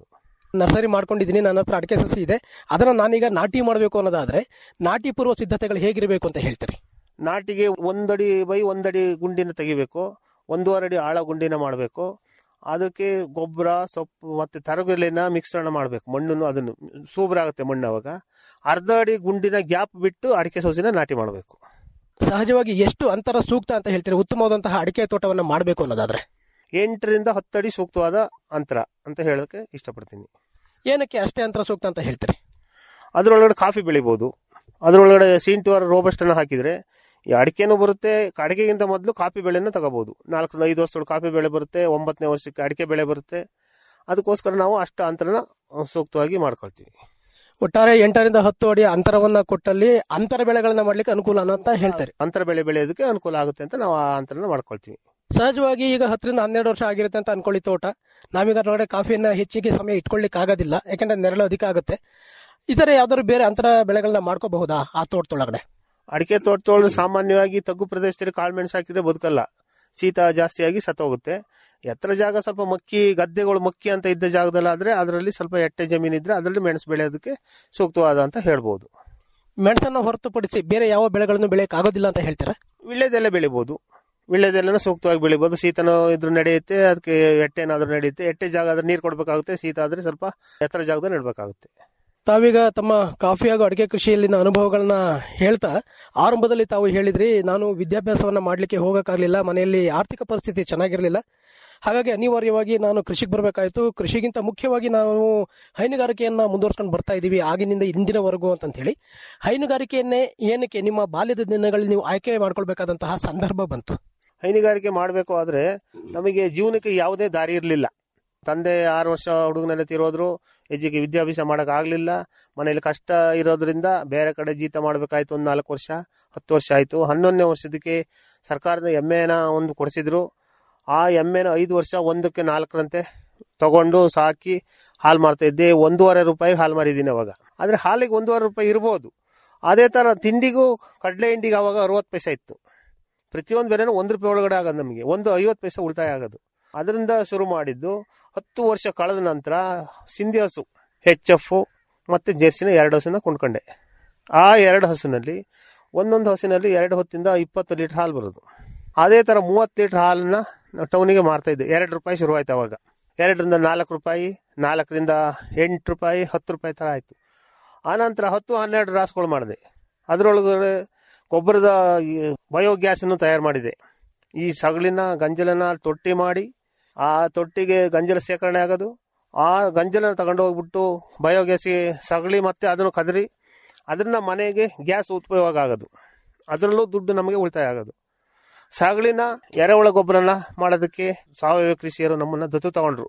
ನರ್ಸರಿ ಮಾಡ್ಕೊಂಡಿದ್ದೀನಿ ನನ್ನ ಹತ್ರ ಅಡಿಕೆ ಸಸಿ ಇದೆ ಅದನ್ನ ನಾನೀಗ ನಾಟಿ ಮಾಡಬೇಕು ಅನ್ನೋದಾದ್ರೆ ನಾಟಿ ಪೂರ್ವ ಸಿದ್ಧತೆಗಳು ಹೇಗಿರಬೇಕು ಅಂತ ಹೇಳ್ತೀರಿ ನಾಟಿಗೆ ಒಂದಡಿ ಬೈ ಒಂದಡಿ ಗುಂಡಿನ ತೆಗಿಬೇಕು ಒಂದೂವರೆ ಅಡಿ ಆಳ ಗುಂಡಿನ ಮಾಡಬೇಕು ಅದಕ್ಕೆ ಗೊಬ್ಬರ ಸೊಪ್ಪು ಮತ್ತೆ ತರಗಲಿನ ಮಿಶ್ರಣ ಮಾಡಬೇಕು ಮಣ್ಣನ್ನು ಅದನ್ನು ಸೂಪರ್ ಆಗುತ್ತೆ ಮಣ್ಣು ಅವಾಗ ಅರ್ಧ ಅಡಿ ಗುಂಡಿನ ಗ್ಯಾಪ್ ಬಿಟ್ಟು ಅಡಿಕೆ ಸೊಸಿನ ನಾಟಿ ಮಾಡಬೇಕು ಸಹಜವಾಗಿ ಎಷ್ಟು ಅಂತರ ಸೂಕ್ತ ಅಂತ ಹೇಳ್ತೀರಿ ಉತ್ತಮವಾದಂತಹ ಅಡಿಕೆ ತೋಟವನ್ನ ಮಾಡಬೇಕು ಅನ್ನೋದಾದ್ರೆ ಎಂಟರಿಂದ ಹತ್ತಡಿ ಸೂಕ್ತವಾದ ಅಂತರ ಅಂತ ಹೇಳೋಕೆ ಇಷ್ಟಪಡ್ತೀನಿ ಏನಕ್ಕೆ ಅಷ್ಟೇ ಅಂತರ ಸೂಕ್ತ ಅಂತ ಹೇಳ್ತೀರಿ ಅದರೊಳಗಡೆ ಕಾಫಿ ಬೆಳಿಬೋದು ಅದರೊಳಗಡೆ ಸೀಂಟುವರ್ ರೋಬಸ್ಟನ್ನು ಹಾಕಿದರೆ ಈ ಅಡಿಕೆನೂ ಬರುತ್ತೆ ಅಡಿಕೆಗಿಂತ ಮೊದಲು ಕಾಫಿ ಬೆಳೆನ ತಗೋಬಹುದು ನಾಲ್ಕರಿಂದ ಐದು ವರ್ಷದೊಳಗೆ ಕಾಫಿ ಬೆಳೆ ಬರುತ್ತೆ ಒಂಬತ್ತನೇ ವರ್ಷಕ್ಕೆ ಅಡಿಕೆ ಬೆಳೆ ಬರುತ್ತೆ ಅದಕ್ಕೋಸ್ಕರ ನಾವು ಅಷ್ಟು ಅಂತರನ ಸೂಕ್ತವಾಗಿ ಮಾಡ್ಕೊಳ್ತೀವಿ ಒಟ್ಟಾರೆ ಎಂಟರಿಂದ ಹತ್ತು ಅಡಿ ಅಂತರವನ್ನ ಕೊಟ್ಟಲ್ಲಿ ಅಂತರ ಬೆಳೆಗಳನ್ನ ಮಾಡ್ಲಿಕ್ಕೆ ಅನುಕೂಲ ಅಂತ ಹೇಳ್ತಾರೆ ಅಂತರ ಬೆಳೆ ಬೆಳೆಯೋದಕ್ಕೆ ಅನುಕೂಲ ಆಗುತ್ತೆ ಅಂತ ನಾವು ಆ ಅಂತರನ ಮಾಡ್ಕೊಳ್ತೀವಿ ಸಹಜವಾಗಿ ಈಗ ಹತ್ತರಿಂದ ಹನ್ನೆರಡು ವರ್ಷ ಆಗಿರುತ್ತೆ ಅಂತ ಅನ್ಕೊಳ್ಳಿ ತೋಟ ನಾವೀಗ ಅದರೊಳಗಡೆ ಕಾಫಿಯನ್ನ ಹೆಚ್ಚಿಗೆ ಸಮಯ ಇಟ್ಕೊಳ್ಳಿಕ್ ಆಗೋದಿಲ್ಲ ಯಾಕಂದ್ರೆ ನೆರಳು ಅಧಿಕ ಆಗುತ್ತೆ ಇತರ ಯಾವ್ದಾದ್ರು ಬೇರೆ ಅಂತರ ಬೆಳೆಗಳನ್ನ ಮಾಡ್ಕೋಬಹುದಾ ಆ ತೋಟದೊಳಗಡೆ ಅಡಿಕೆ ತೋಟದೊಳಗೆ ಸಾಮಾನ್ಯವಾಗಿ ತಗ್ಗು ಪ್ರದೇಶದಲ್ಲಿ ಕಾಳುಮೆಣಸು ಹಾಕಿದ್ರೆ ಬದುಕಲ್ಲ ಶೀತ ಜಾಸ್ತಿಯಾಗಿ ಸತ್ತೋಗುತ್ತೆ ಎತ್ತರ ಜಾಗ ಸ್ವಲ್ಪ ಮಕ್ಕಿ ಗದ್ದೆಗಳು ಮಕ್ಕಿ ಅಂತ ಇದ್ದ ಜಾಗದಲ್ಲಾದ್ರೆ ಅದರಲ್ಲಿ ಸ್ವಲ್ಪ ಎಟ್ಟೆ ಜಮೀನು ಇದ್ರೆ ಅದರಲ್ಲಿ ಮೆಣಸು ಬೆಳೆಯೋದಕ್ಕೆ ಸೂಕ್ತವಾದ ಅಂತ ಹೇಳ್ಬೋದು ಮೆಣಸನ್ನು ಹೊರತುಪಡಿಸಿ ಬೇರೆ ಯಾವ ಬೆಳೆಗಳನ್ನು ಬೆಳೆಯಕ್ ಆಗೋದಿಲ್ಲ ಅಂತ ಹೇಳ್ತೀರಾ ವಿಳ್ಳೆದೆಲೆ ಬೆಳಿಬೋದು ವಿಳ್ಳೆದೆಲೆನ ಸೂಕ್ತವಾಗಿ ಬೆಳಿಬೋದು ಶೀತನೋ ಇದ್ರ ನಡೆಯುತ್ತೆ ಅದಕ್ಕೆ ಎಟ್ಟೆನಾದ್ರೂ ನಡೆಯುತ್ತೆ ಎಟ್ಟೆ ಜಾಗ ಆದ್ರೆ ನೀರು ಕೊಡಬೇಕಾಗುತ್ತೆ ಶೀತ ಆದ್ರೆ ಸ್ವಲ್ಪ ಎತ್ತರ ಜಾಗದಲ್ಲಿ ನೆಡಬೇಕಾಗುತ್ತೆ ತಾವೀಗ ತಮ್ಮ ಕಾಫಿ ಹಾಗೂ ಅಡಿಕೆ ಕೃಷಿಯಲ್ಲಿನ ಅನುಭವಗಳನ್ನ ಹೇಳ್ತಾ ಆರಂಭದಲ್ಲಿ ತಾವು ಹೇಳಿದ್ರಿ ನಾನು ವಿದ್ಯಾಭ್ಯಾಸವನ್ನ ಮಾಡ್ಲಿಕ್ಕೆ ಹೋಗಕ್ಕಾಗ್ಲಿಲ್ಲ ಮನೆಯಲ್ಲಿ ಆರ್ಥಿಕ ಪರಿಸ್ಥಿತಿ ಚೆನ್ನಾಗಿರ್ಲಿಲ್ಲ ಹಾಗಾಗಿ ಅನಿವಾರ್ಯವಾಗಿ ನಾನು ಕೃಷಿಗೆ ಬರಬೇಕಾಯ್ತು ಕೃಷಿಗಿಂತ ಮುಖ್ಯವಾಗಿ ನಾವು ಹೈನುಗಾರಿಕೆಯನ್ನ ಮುಂದುವರ್ಸ್ಕೊಂಡು ಬರ್ತಾ ಇದೀವಿ ಆಗಿನಿಂದ ಇಂದಿನವರೆಗೂ ಅಂತ ಹೇಳಿ ಹೈನುಗಾರಿಕೆಯನ್ನೇ ಏನಕ್ಕೆ ನಿಮ್ಮ ಬಾಲ್ಯದ ದಿನಗಳಲ್ಲಿ ನೀವು ಆಯ್ಕೆ ಮಾಡ್ಕೊಳ್ಬೇಕಾದಂತಹ ಸಂದರ್ಭ ಬಂತು ಹೈನುಗಾರಿಕೆ ಮಾಡಬೇಕು ಆದ್ರೆ ನಮಗೆ ಜೀವನಕ್ಕೆ ಯಾವುದೇ ದಾರಿ ಇರಲಿಲ್ಲ ತಂದೆ ಆರು ವರ್ಷ ಹುಡುಗನೆಲ್ಲ ತಿರೋದ್ರು ಹೆಜ್ಜೆಗೆ ವಿದ್ಯಾಭ್ಯಾಸ ಮಾಡಕ್ ಆಗ್ಲಿಲ್ಲ ಮನೇಲಿ ಕಷ್ಟ ಇರೋದ್ರಿಂದ ಬೇರೆ ಕಡೆ ಜೀತ ಮಾಡಬೇಕಾಯ್ತು ಒಂದು ನಾಲ್ಕು ವರ್ಷ ಹತ್ತು ವರ್ಷ ಆಯ್ತು ಹನ್ನೊಂದನೇ ವರ್ಷದಕ್ಕೆ ಸರ್ಕಾರದ ಎಮ್ಮೆನ ಒಂದು ಕೊಡಿಸಿದ್ರು ಆ ಎಮ್ಮೆನ ಐದು ವರ್ಷ ಒಂದಕ್ಕೆ ನಾಲ್ಕರಂತೆ ತಗೊಂಡು ಸಾಕಿ ಹಾಲು ಮಾರ್ತಾ ಇದ್ದೆ ಒಂದೂವರೆ ರೂಪಾಯಿ ಹಾಲು ಮಾರಿದ್ದೀನಿ ಅವಾಗ ಆದ್ರೆ ಹಾಲಿಗೆ ಒಂದೂವರೆ ರೂಪಾಯಿ ಇರ್ಬೋದು ಅದೇ ತರ ತಿಂಡಿಗೂ ಕಡಲೆ ಹಿಂಡಿಗೆ ಅವಾಗ ಅರವತ್ತು ಪೈಸೆ ಇತ್ತು ಪ್ರತಿಯೊಂದು ಬೆಲೆನೂ ಒಂದು ರೂಪಾಯಿ ಒಳಗಡೆ ಆಗೋದು ನಮಗೆ ಒಂದು ಐವತ್ತು ಪೈಸೆ ಉಳಿತಾಯ ಆಗೋದು ಅದರಿಂದ ಶುರು ಮಾಡಿದ್ದು ಹತ್ತು ವರ್ಷ ಕಳೆದ ನಂತರ ಸಿಂಧಿ ಹಸು ಹೆಚ್ ಎಫ್ ಮತ್ತು ಜೆರ್ಸಿನ ಎರಡು ಹಸುನ ಕೊಂಡ್ಕೊಂಡೆ ಆ ಎರಡು ಹಸುನಲ್ಲಿ ಒಂದೊಂದು ಹಸುನಲ್ಲಿ ಎರಡು ಹೊತ್ತಿಂದ ಇಪ್ಪತ್ತು ಲೀಟರ್ ಹಾಲು ಬರೋದು ಅದೇ ಥರ ಮೂವತ್ತು ಲೀಟರ್ ಹಾಲನ್ನ ನಾವು ಟೌನಿಗೆ ಮಾರ್ತಾ ಇದ್ದೆ ಎರಡು ರೂಪಾಯಿ ಶುರುವಾಯ್ತು ಅವಾಗ ಎರಡರಿಂದ ನಾಲ್ಕು ರೂಪಾಯಿ ನಾಲ್ಕರಿಂದ ಎಂಟು ರೂಪಾಯಿ ಹತ್ತು ರೂಪಾಯಿ ಥರ ಆಯಿತು ಆನಂತರ ಹತ್ತು ಹನ್ನೆರಡು ರಾಸುಗಳು ಮಾಡಿದೆ ಅದರೊಳಗಡೆ ಗೊಬ್ಬರದ ಈ ಬಯೋಗ್ಯಾಸನ್ನು ತಯಾರು ಮಾಡಿದೆ ಈ ಸಗಳಿನ ಗಂಜಲನ ತೊಟ್ಟಿ ಮಾಡಿ ಆ ತೊಟ್ಟಿಗೆ ಗಂಜಲ ಸೇಕರಣೆ ಆಗೋದು ಆ ಗಂಜಲನ ತಗೊಂಡು ಹೋಗ್ಬಿಟ್ಟು ಬಯೋಗ್ಯಾಸ್ಗೆ ಸಗಳಿ ಮತ್ತೆ ಅದನ್ನು ಕದರಿ ಅದನ್ನ ಮನೆಗೆ ಗ್ಯಾಸ್ ಉಪಯೋಗ ಆಗೋದು ಅದರಲ್ಲೂ ದುಡ್ಡು ನಮಗೆ ಉಳಿತಾಯ ಆಗೋದು ಸಗಳಿನ ಎರೆಹುಳ ಗೊಬ್ಬರನ ಮಾಡೋದಕ್ಕೆ ಸಾವಯವ ಕೃಷಿಯರು ನಮ್ಮನ್ನ ದತ್ತು ತಗೊಂಡ್ರು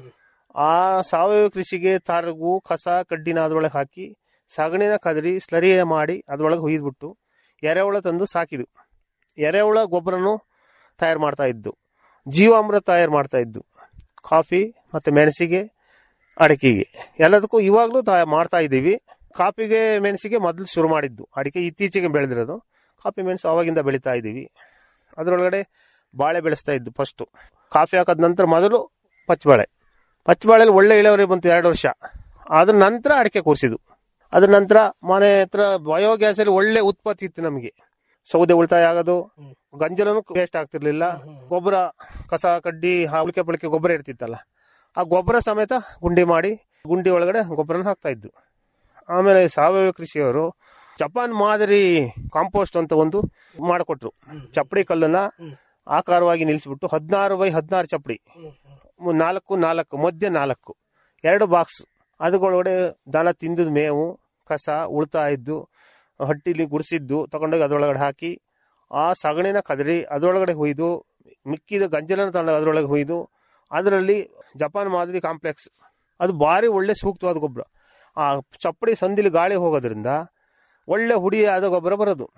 ಆ ಸಾವಯವ ಕೃಷಿಗೆ ತಾರಗು ಕಸ ಕಡ್ಡಿನ ಅದ್ರೊಳಗೆ ಹಾಕಿ ಸಗಣಿನ ಕದರಿ ಸ್ಲರಿ ಮಾಡಿ ಅದ್ರೊಳಗೆ ಹುಯ್ದ್ಬಿಟ್ಟು ಎರೆಹುಳ ತಂದು ಸಾಕಿದು ಎರೆಹುಳ ಗೊಬ್ಬರನು ತಯಾರು ಮಾಡ್ತಾ ಇದ್ದು ಜೀವಾಮೃತ ತಯಾರು ಮಾಡ್ತಾ ಇದ್ದು ಕಾಫಿ ಮತ್ತೆ ಮೆಣಸಿಗೆ ಅಡಿಕೆಗೆ ಎಲ್ಲದಕ್ಕೂ ಇವಾಗಲೂ ತಯಾರು ಮಾಡ್ತಾ ಇದ್ದೀವಿ ಕಾಫಿಗೆ ಮೆಣಸಿಗೆ ಮೊದಲು ಶುರು ಮಾಡಿದ್ದು ಅಡಿಕೆ ಇತ್ತೀಚೆಗೆ ಬೆಳೆದಿರೋದು ಕಾಫಿ ಮೆಣಸು ಅವಾಗಿಂದ ಬೆಳೀತಾ ಇದ್ದೀವಿ ಅದರೊಳಗಡೆ ಬಾಳೆ ಬೆಳೆಸ್ತಾ ಇದ್ದು ಫಸ್ಟು ಕಾಫಿ ಹಾಕದ ನಂತರ ಮೊದಲು ಪಚ್ಚಬಾಳೆ ಪಚ್ಚಬಾಳೆಲಿ ಒಳ್ಳೆ ಇಳುವರಿ ಬಂತು ಎರಡು ವರ್ಷ ಅದ್ರ ನಂತರ ಅಡಿಕೆ ಕೂರಿಸಿದ್ದು ಅದ್ರ ನಂತರ ಮನೆ ಹತ್ರ ಬಯೋಗ್ಯಾಸಲ್ಲಿ ಒಳ್ಳೆ ಉತ್ಪತ್ತಿ ಇತ್ತು ನಮಗೆ ಸೌದೆ ಉಳಿತಾಯ ಆಗೋದು ಗಂಜಲನು ವೇಸ್ಟ್ ಆಗ್ತಿರ್ಲಿಲ್ಲ ಗೊಬ್ಬರ ಕಸ ಕಡ್ಡಿ ಆ ಉಳಿಕೆ ಪಳಿಕೆ ಗೊಬ್ಬರ ಇರ್ತಿತ್ತಲ್ಲ ಆ ಗೊಬ್ಬರ ಸಮೇತ ಗುಂಡಿ ಮಾಡಿ ಗುಂಡಿ ಒಳಗಡೆ ಗೊಬ್ಬರನ ಹಾಕ್ತಾ ಇದ್ದು ಆಮೇಲೆ ಸಾವಯವ ಕೃಷಿಯವರು ಜಪಾನ್ ಮಾದರಿ ಕಾಂಪೋಸ್ಟ್ ಅಂತ ಒಂದು ಮಾಡಿಕೊಟ್ರು ಚಪ್ಪಡಿ ಕಲ್ಲನ್ನ ಆಕಾರವಾಗಿ ನಿಲ್ಲಿಸ್ಬಿಟ್ಟು ಹದಿನಾರು ಬೈ ಹದಿನಾರು ಚಪ್ಪಡಿ ಮು- ನಾಲ್ಕು ನಾಲ್ಕು ಮಧ್ಯ ನಾಲ್ಕು ಎರಡು ಬಾಕ್ಸ್ ಅದರೊಳಗಡೆ ದನ ತಿಂದದ ಮೇವು ಕಸ ಉಳ್ತಾ ಇದ್ದು ಹಟ್ಟಿಲಿ ಗುಡಿಸಿದ್ದು ತಗೊಂಡೋಗಿ ಅದರೊಳಗಡೆ ಹಾಕಿ ಆ ಸಗಣಿನ ಕದರಿ ಅದರೊಳಗಡೆ ಹುಯ್ದು ಮಿಕ್ಕಿದ ಗಂಜಲನ ತಗೊಂಡು ಅದರೊಳಗೆ ಹುಯ್ದು ಅದರಲ್ಲಿ ಜಪಾನ್ ಮಾದರಿ ಕಾಂಪ್ಲೆಕ್ಸ್ ಅದು ಭಾರಿ ಒಳ್ಳೆ ಸೂಕ್ತವಾದ ಗೊಬ್ಬರ ಆ ಚಪ್ಪಡಿ ಸಂದಿಲಿ ಗಾಳಿ ಹೋಗೋದ್ರಿಂದ ಒಳ್ಳೆ ಹುಡಿಯಾದ ಗೊಬ್ಬರ ಬರೋದು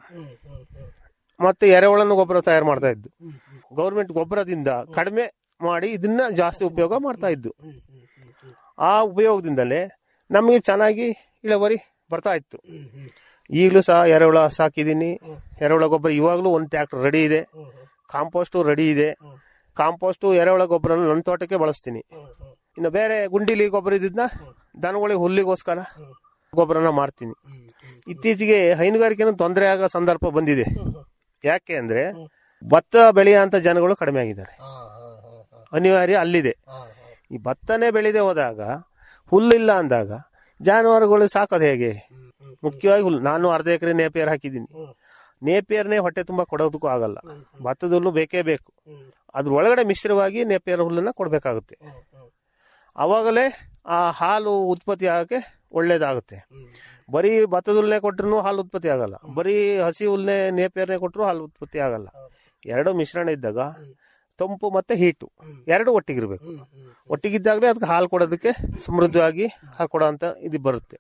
ಮತ್ತೆ ಎರೆಹುಳನ ಗೊಬ್ಬರ ತಯಾರು ಮಾಡ್ತಾ ಇದ್ದು ಗೌರ್ಮೆಂಟ್ ಗೊಬ್ಬರದಿಂದ ಕಡಿಮೆ ಮಾಡಿ ಇದನ್ನ ಜಾಸ್ತಿ ಉಪಯೋಗ ಮಾಡ್ತಾ ಇದ್ದು ಆ ಉಪಯೋಗದಿಂದಲೇ ನಮಗೆ ಚೆನ್ನಾಗಿ ಇಳುವರಿ ಬರ್ತಾ ಇತ್ತು ಈಗಲೂ ಸಹ ಎರೆಹುಳ ಸಾಕಿದ್ದೀನಿ ಎರೆಹುಳ ಗೊಬ್ಬರ ಇವಾಗಲೂ ಒಂದು ಟ್ರ್ಯಾಕ್ಟರ್ ರೆಡಿ ಇದೆ ಕಾಂಪೋಸ್ಟು ರೆಡಿ ಇದೆ ಕಾಂಪೋಸ್ಟು ಎರೆಹುಳ ಗೊಬ್ಬರನ ನನ್ನ ತೋಟಕ್ಕೆ ಬಳಸ್ತೀನಿ ಇನ್ನು ಬೇರೆ ಗುಂಡಿಲಿ ಗೊಬ್ಬರ ಇದ್ದಿದ್ನ ದನಗಳಿಗೆ ಹುಲ್ಲಿಗೋಸ್ಕರ ಗೊಬ್ಬರನ ಮಾರ್ತೀನಿ ಇತ್ತೀಚೆಗೆ ಹೈನುಗಾರಿಕೆನೂ ತೊಂದರೆ ಆಗೋ ಸಂದರ್ಭ ಬಂದಿದೆ ಯಾಕೆ ಅಂದ್ರೆ ಭತ್ತ ಬೆಳೆಯುವಂತ ಜನಗಳು ಕಡಿಮೆ ಆಗಿದ್ದಾರೆ ಅನಿವಾರ್ಯ ಅಲ್ಲಿದೆ ಈ ಭತ್ತನೇ ಬೆಳೆದೇ ಹೋದಾಗ ಹುಲ್ಲಿಲ್ಲ ಅಂದಾಗ ಜಾನುವಾರುಗಳು ಸಾಕೋದು ಹೇಗೆ ಮುಖ್ಯವಾಗಿ ಹುಲ್ಲು ನಾನು ಅರ್ಧ ಎಕರೆ ನೇಪಿಯರ್ ಹಾಕಿದ್ದೀನಿ ನೇಪಿಯರ್ನೇ ಹೊಟ್ಟೆ ತುಂಬಾ ಕೊಡೋದಕ್ಕೂ ಆಗಲ್ಲ ಭತ್ತದ ಹುಲ್ಲು ಬೇಕೇ ಬೇಕು ಅದ್ರ ಒಳಗಡೆ ಮಿಶ್ರವಾಗಿ ನೇಪಿಯರ್ ಹುಲ್ಲನ್ನ ಕೊಡಬೇಕಾಗುತ್ತೆ ಅವಾಗಲೇ ಆ ಹಾಲು ಉತ್ಪತ್ತಿ ಆಗಕ್ಕೆ ಒಳ್ಳೇದಾಗುತ್ತೆ ಬರೀ ಭತ್ತದ ಹುಲ್ಲೇ ಕೊಟ್ರು ಹಾಲು ಉತ್ಪತ್ತಿ ಆಗಲ್ಲ ಬರೀ ಹಸಿ ಹುಲ್ಲೇ ನೇಪಿಯರ್ನೇ ಕೊಟ್ಟರು ಹಾಲು ಉತ್ಪತ್ತಿ ಆಗಲ್ಲ ಎರಡು ಮಿಶ್ರಣ ಇದ್ದಾಗ ತಂಪು ಮತ್ತೆ ಹೀಟು ಎರಡು ಒಟ್ಟಿಗಿರ್ಬೇಕು ಒಟ್ಟಿಗಿದ್ದಾಗಲೇ ಅದಕ್ಕೆ ಹಾಲು ಕೊಡೋದಕ್ಕೆ ಸಮೃದ್ಧವಾಗಿ ಹಾಲು ಕೊಡೋ ಅಂತ ಇದು ಬರುತ್ತೆ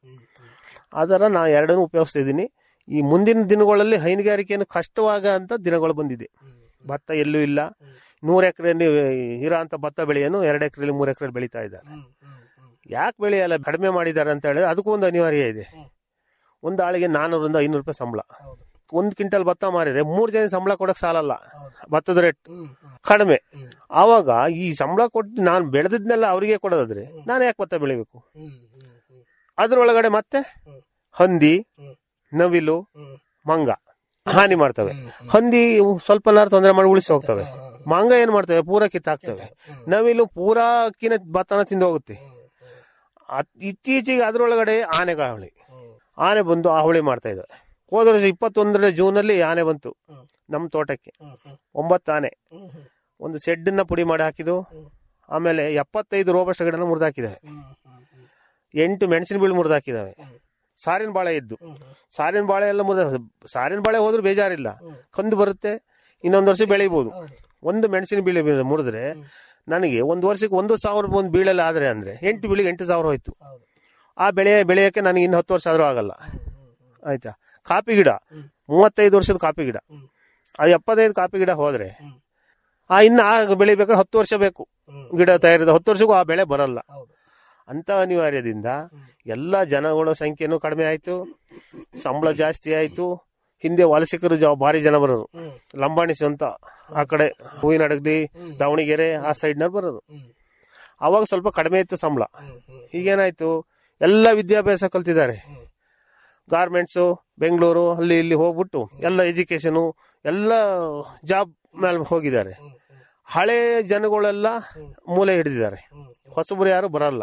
ಅದರ ನಾ ಎರಡನ್ನೂ ಉಪಯೋಗಿಸ್ತಾ ಇದ್ದೀನಿ ಈ ಮುಂದಿನ ದಿನಗಳಲ್ಲಿ ಹೈನುಗಾರಿಕೆಯನ್ನು ಕಷ್ಟವಾಗ ಅಂತ ದಿನಗಳು ಬಂದಿದೆ ಭತ್ತ ಎಲ್ಲೂ ಇಲ್ಲ ನೂರು ಎಕರೆಯಲ್ಲಿ ಇರೋ ಅಂತ ಭತ್ತ ಬೆಳೆಯನ್ನು ಎರಡು ಎಕರೆಯಲ್ಲಿ ಮೂರು ಎಕರೆ ಬೆಳೀತಾ ಇದ್ದಾರೆ ಯಾಕೆ ಬೆಳೆಯಲ್ಲ ಕಡಿಮೆ ಮಾಡಿದ್ದಾರೆ ಅಂತ ಹೇಳಿದ್ರೆ ಅದಕ್ಕೂ ಒಂದು ಅನಿವಾರ್ಯ ಇದೆ ಒಂದು ಆಳಿಗೆ ನಾನ್ನೂರಿಂದ ಐನೂರು ರೂಪಾಯಿ ಸಂಬಳ ಒಂದು ಕ್ವಿಂಟಲ್ ಭತ್ತ ಮಾರಿದ್ರೆ ಮೂರು ಜನ ಸಂಬಳ ಕೊಡಕ್ ಸಾಲಲ್ಲ ಭತ್ತದ ರೇಟ್ ಕಡಿಮೆ ಆವಾಗ ಈ ಸಂಬಳ ಕೊಟ್ಟು ನಾನು ಬೆಳೆದಿದ್ನೆಲ್ಲ ಅವರಿಗೆ ಕೊಡೋದಾದ್ರೆ ನಾನು ಯಾಕೆ ಭತ್ತ ಬೆಳಿಬೇಕು ಅದ್ರೊಳಗಡೆ ಮತ್ತೆ ಹಂದಿ ನವಿಲು ಮಂಗ ಹಾನಿ ಮಾಡ್ತವೆ ಹಂದಿ ಇವು ಸ್ವಲ್ಪ ನಾರು ತೊಂದರೆ ಮಾಡಿ ಉಳಿಸಿ ಹೋಗ್ತವೆ ಮಂಗ ಏನ್ ಮಾಡ್ತವೆ ಪೂರ ಕಿತ್ತಾಕ್ತವೆ ನವಿಲು ಪೂರಾ ಅಕ್ಕಿನ ಭತ್ತನ ತಿಂದು ಹೋಗುತ್ತೆ ಅತ್- ಇತ್ತೀಚೆಗೆ ಅದ್ರೊಳಗಡೆ ಆನೆಗಾವಳಿ ಆನೆ ಬಂದು ಆವಳಿ ಮಾಡ್ತಾ ಇದ್ದಾವೆ ಹೋದ ವರ್ಷ ಇಪ್ಪತ್ತೊಂದರ ಜೂನಲ್ಲಿ ಆನೆ ಬಂತು ನಮ್ಮ ತೋಟಕ್ಕೆ ಒಂಬತ್ತು ಆನೆ ಒಂದು ಸೆಡ್ಡನ್ನ ಪುಡಿ ಮಾಡಿ ಹಾಕಿದ್ದು ಆಮೇಲೆ ಎಪ್ಪತ್ತೈದು ರೋಬಸ್ಟ್ ಗಿಡನ ಮುರಿದಾಕಿದ್ದಾವೆ ಎಂಟು ಮೆಣಸಿನ ಬೀಳು ಮುರಿದಾಕಿದ್ದಾವೆ ಸಾರಿನ ಬಾಳೆ ಇದ್ದು ಸಾರಿನ ಬಾಳೆ ಎಲ್ಲ ಮುರಿದ ಸಾರಿನ ಬಾಳೆ ಹೋದ್ರೆ ಬೇಜಾರಿಲ್ಲ ಕಂದು ಬರುತ್ತೆ ಇನ್ನೊಂದು ವರ್ಷ ಬೆಳಿಬೋದು ಒಂದು ಮೆಣಸಿನ ಬೀಳಿ ಬೀಳ- ಮುರಿದ್ರೆ ನನಗೆ ಒಂದು ವರ್ಷಕ್ಕೆ ಒಂದು ಸಾವಿರ ಒಂದು ಬೀಳಲ್ಲಿ ಆದ್ರೆ ಅಂದ್ರೆ ಎಂಟು ಬೀಳಿಗೆ ಎಂಟು ಸಾವಿರ ಹೋಯ್ತು ಆ ಬೆಳೆ ಬೆಳೆಯಕ್ಕೆ ನನಗೆ ಇನ್ನು ಹತ್ತು ವರ್ಷ ಆದ್ರೂ ಆಗಲ್ಲ ಆಯ್ತಾ ಕಾಫಿ ಗಿಡ ಮೂವತ್ತೈದು ವರ್ಷದ ಕಾಫಿ ಗಿಡ ಅದು ಎಪ್ಪತ್ತೈದು ಕಾಫಿ ಗಿಡ ಹೋದ್ರೆ ಆ ಇನ್ನು ಆ ಬೆಳಿಬೇಕಾದ್ರೆ ಹತ್ತು ವರ್ಷ ಬೇಕು ಗಿಡ ತಯಾರಿದ ಹತ್ತು ವರ್ಷಕ್ಕೂ ಆ ಬೆಳೆ ಬರಲ್ಲ ಅಂತ ಅನಿವಾರ್ಯದಿಂದ ಎಲ್ಲ ಜನಗಳ ಸಂಖ್ಯೆನೂ ಕಡಿಮೆ ಆಯ್ತು ಸಂಬಳ ಜಾಸ್ತಿ ಆಯ್ತು ಹಿಂದೆ ವಲಸಿಗರು ಜ ಭಾರಿ ಜನ ಬರೋರು ಲಂಬಾಣಿಸಿ ಅಂತ ಆ ಕಡೆ ಹೂವಿನ ಅಡಗಲಿ ದಾವಣಗೆರೆ ಆ ಸೈಡ್ನ ಬರೋರು ಅವಾಗ ಸ್ವಲ್ಪ ಕಡಿಮೆ ಇತ್ತು ಸಂಬಳ ಈಗೇನಾಯ್ತು ಎಲ್ಲ ವಿದ್ಯಾಭ್ಯಾಸ ಕಲ್ತಿದ್ದಾರೆ ಗಾರ್ಮೆಂಟ್ಸು ಬೆಂಗಳೂರು ಅಲ್ಲಿ ಇಲ್ಲಿ ಹೋಗ್ಬಿಟ್ಟು ಎಲ್ಲ ಎಜುಕೇಶನು ಎಲ್ಲ ಜಾಬ್ ಮೇಲೆ ಹೋಗಿದ್ದಾರೆ ಹಳೆ ಜನಗಳೆಲ್ಲ ಮೂಲೆ ಹಿಡಿದಿದ್ದಾರೆ ಹೊಸಬರು ಯಾರು ಬರಲ್ಲ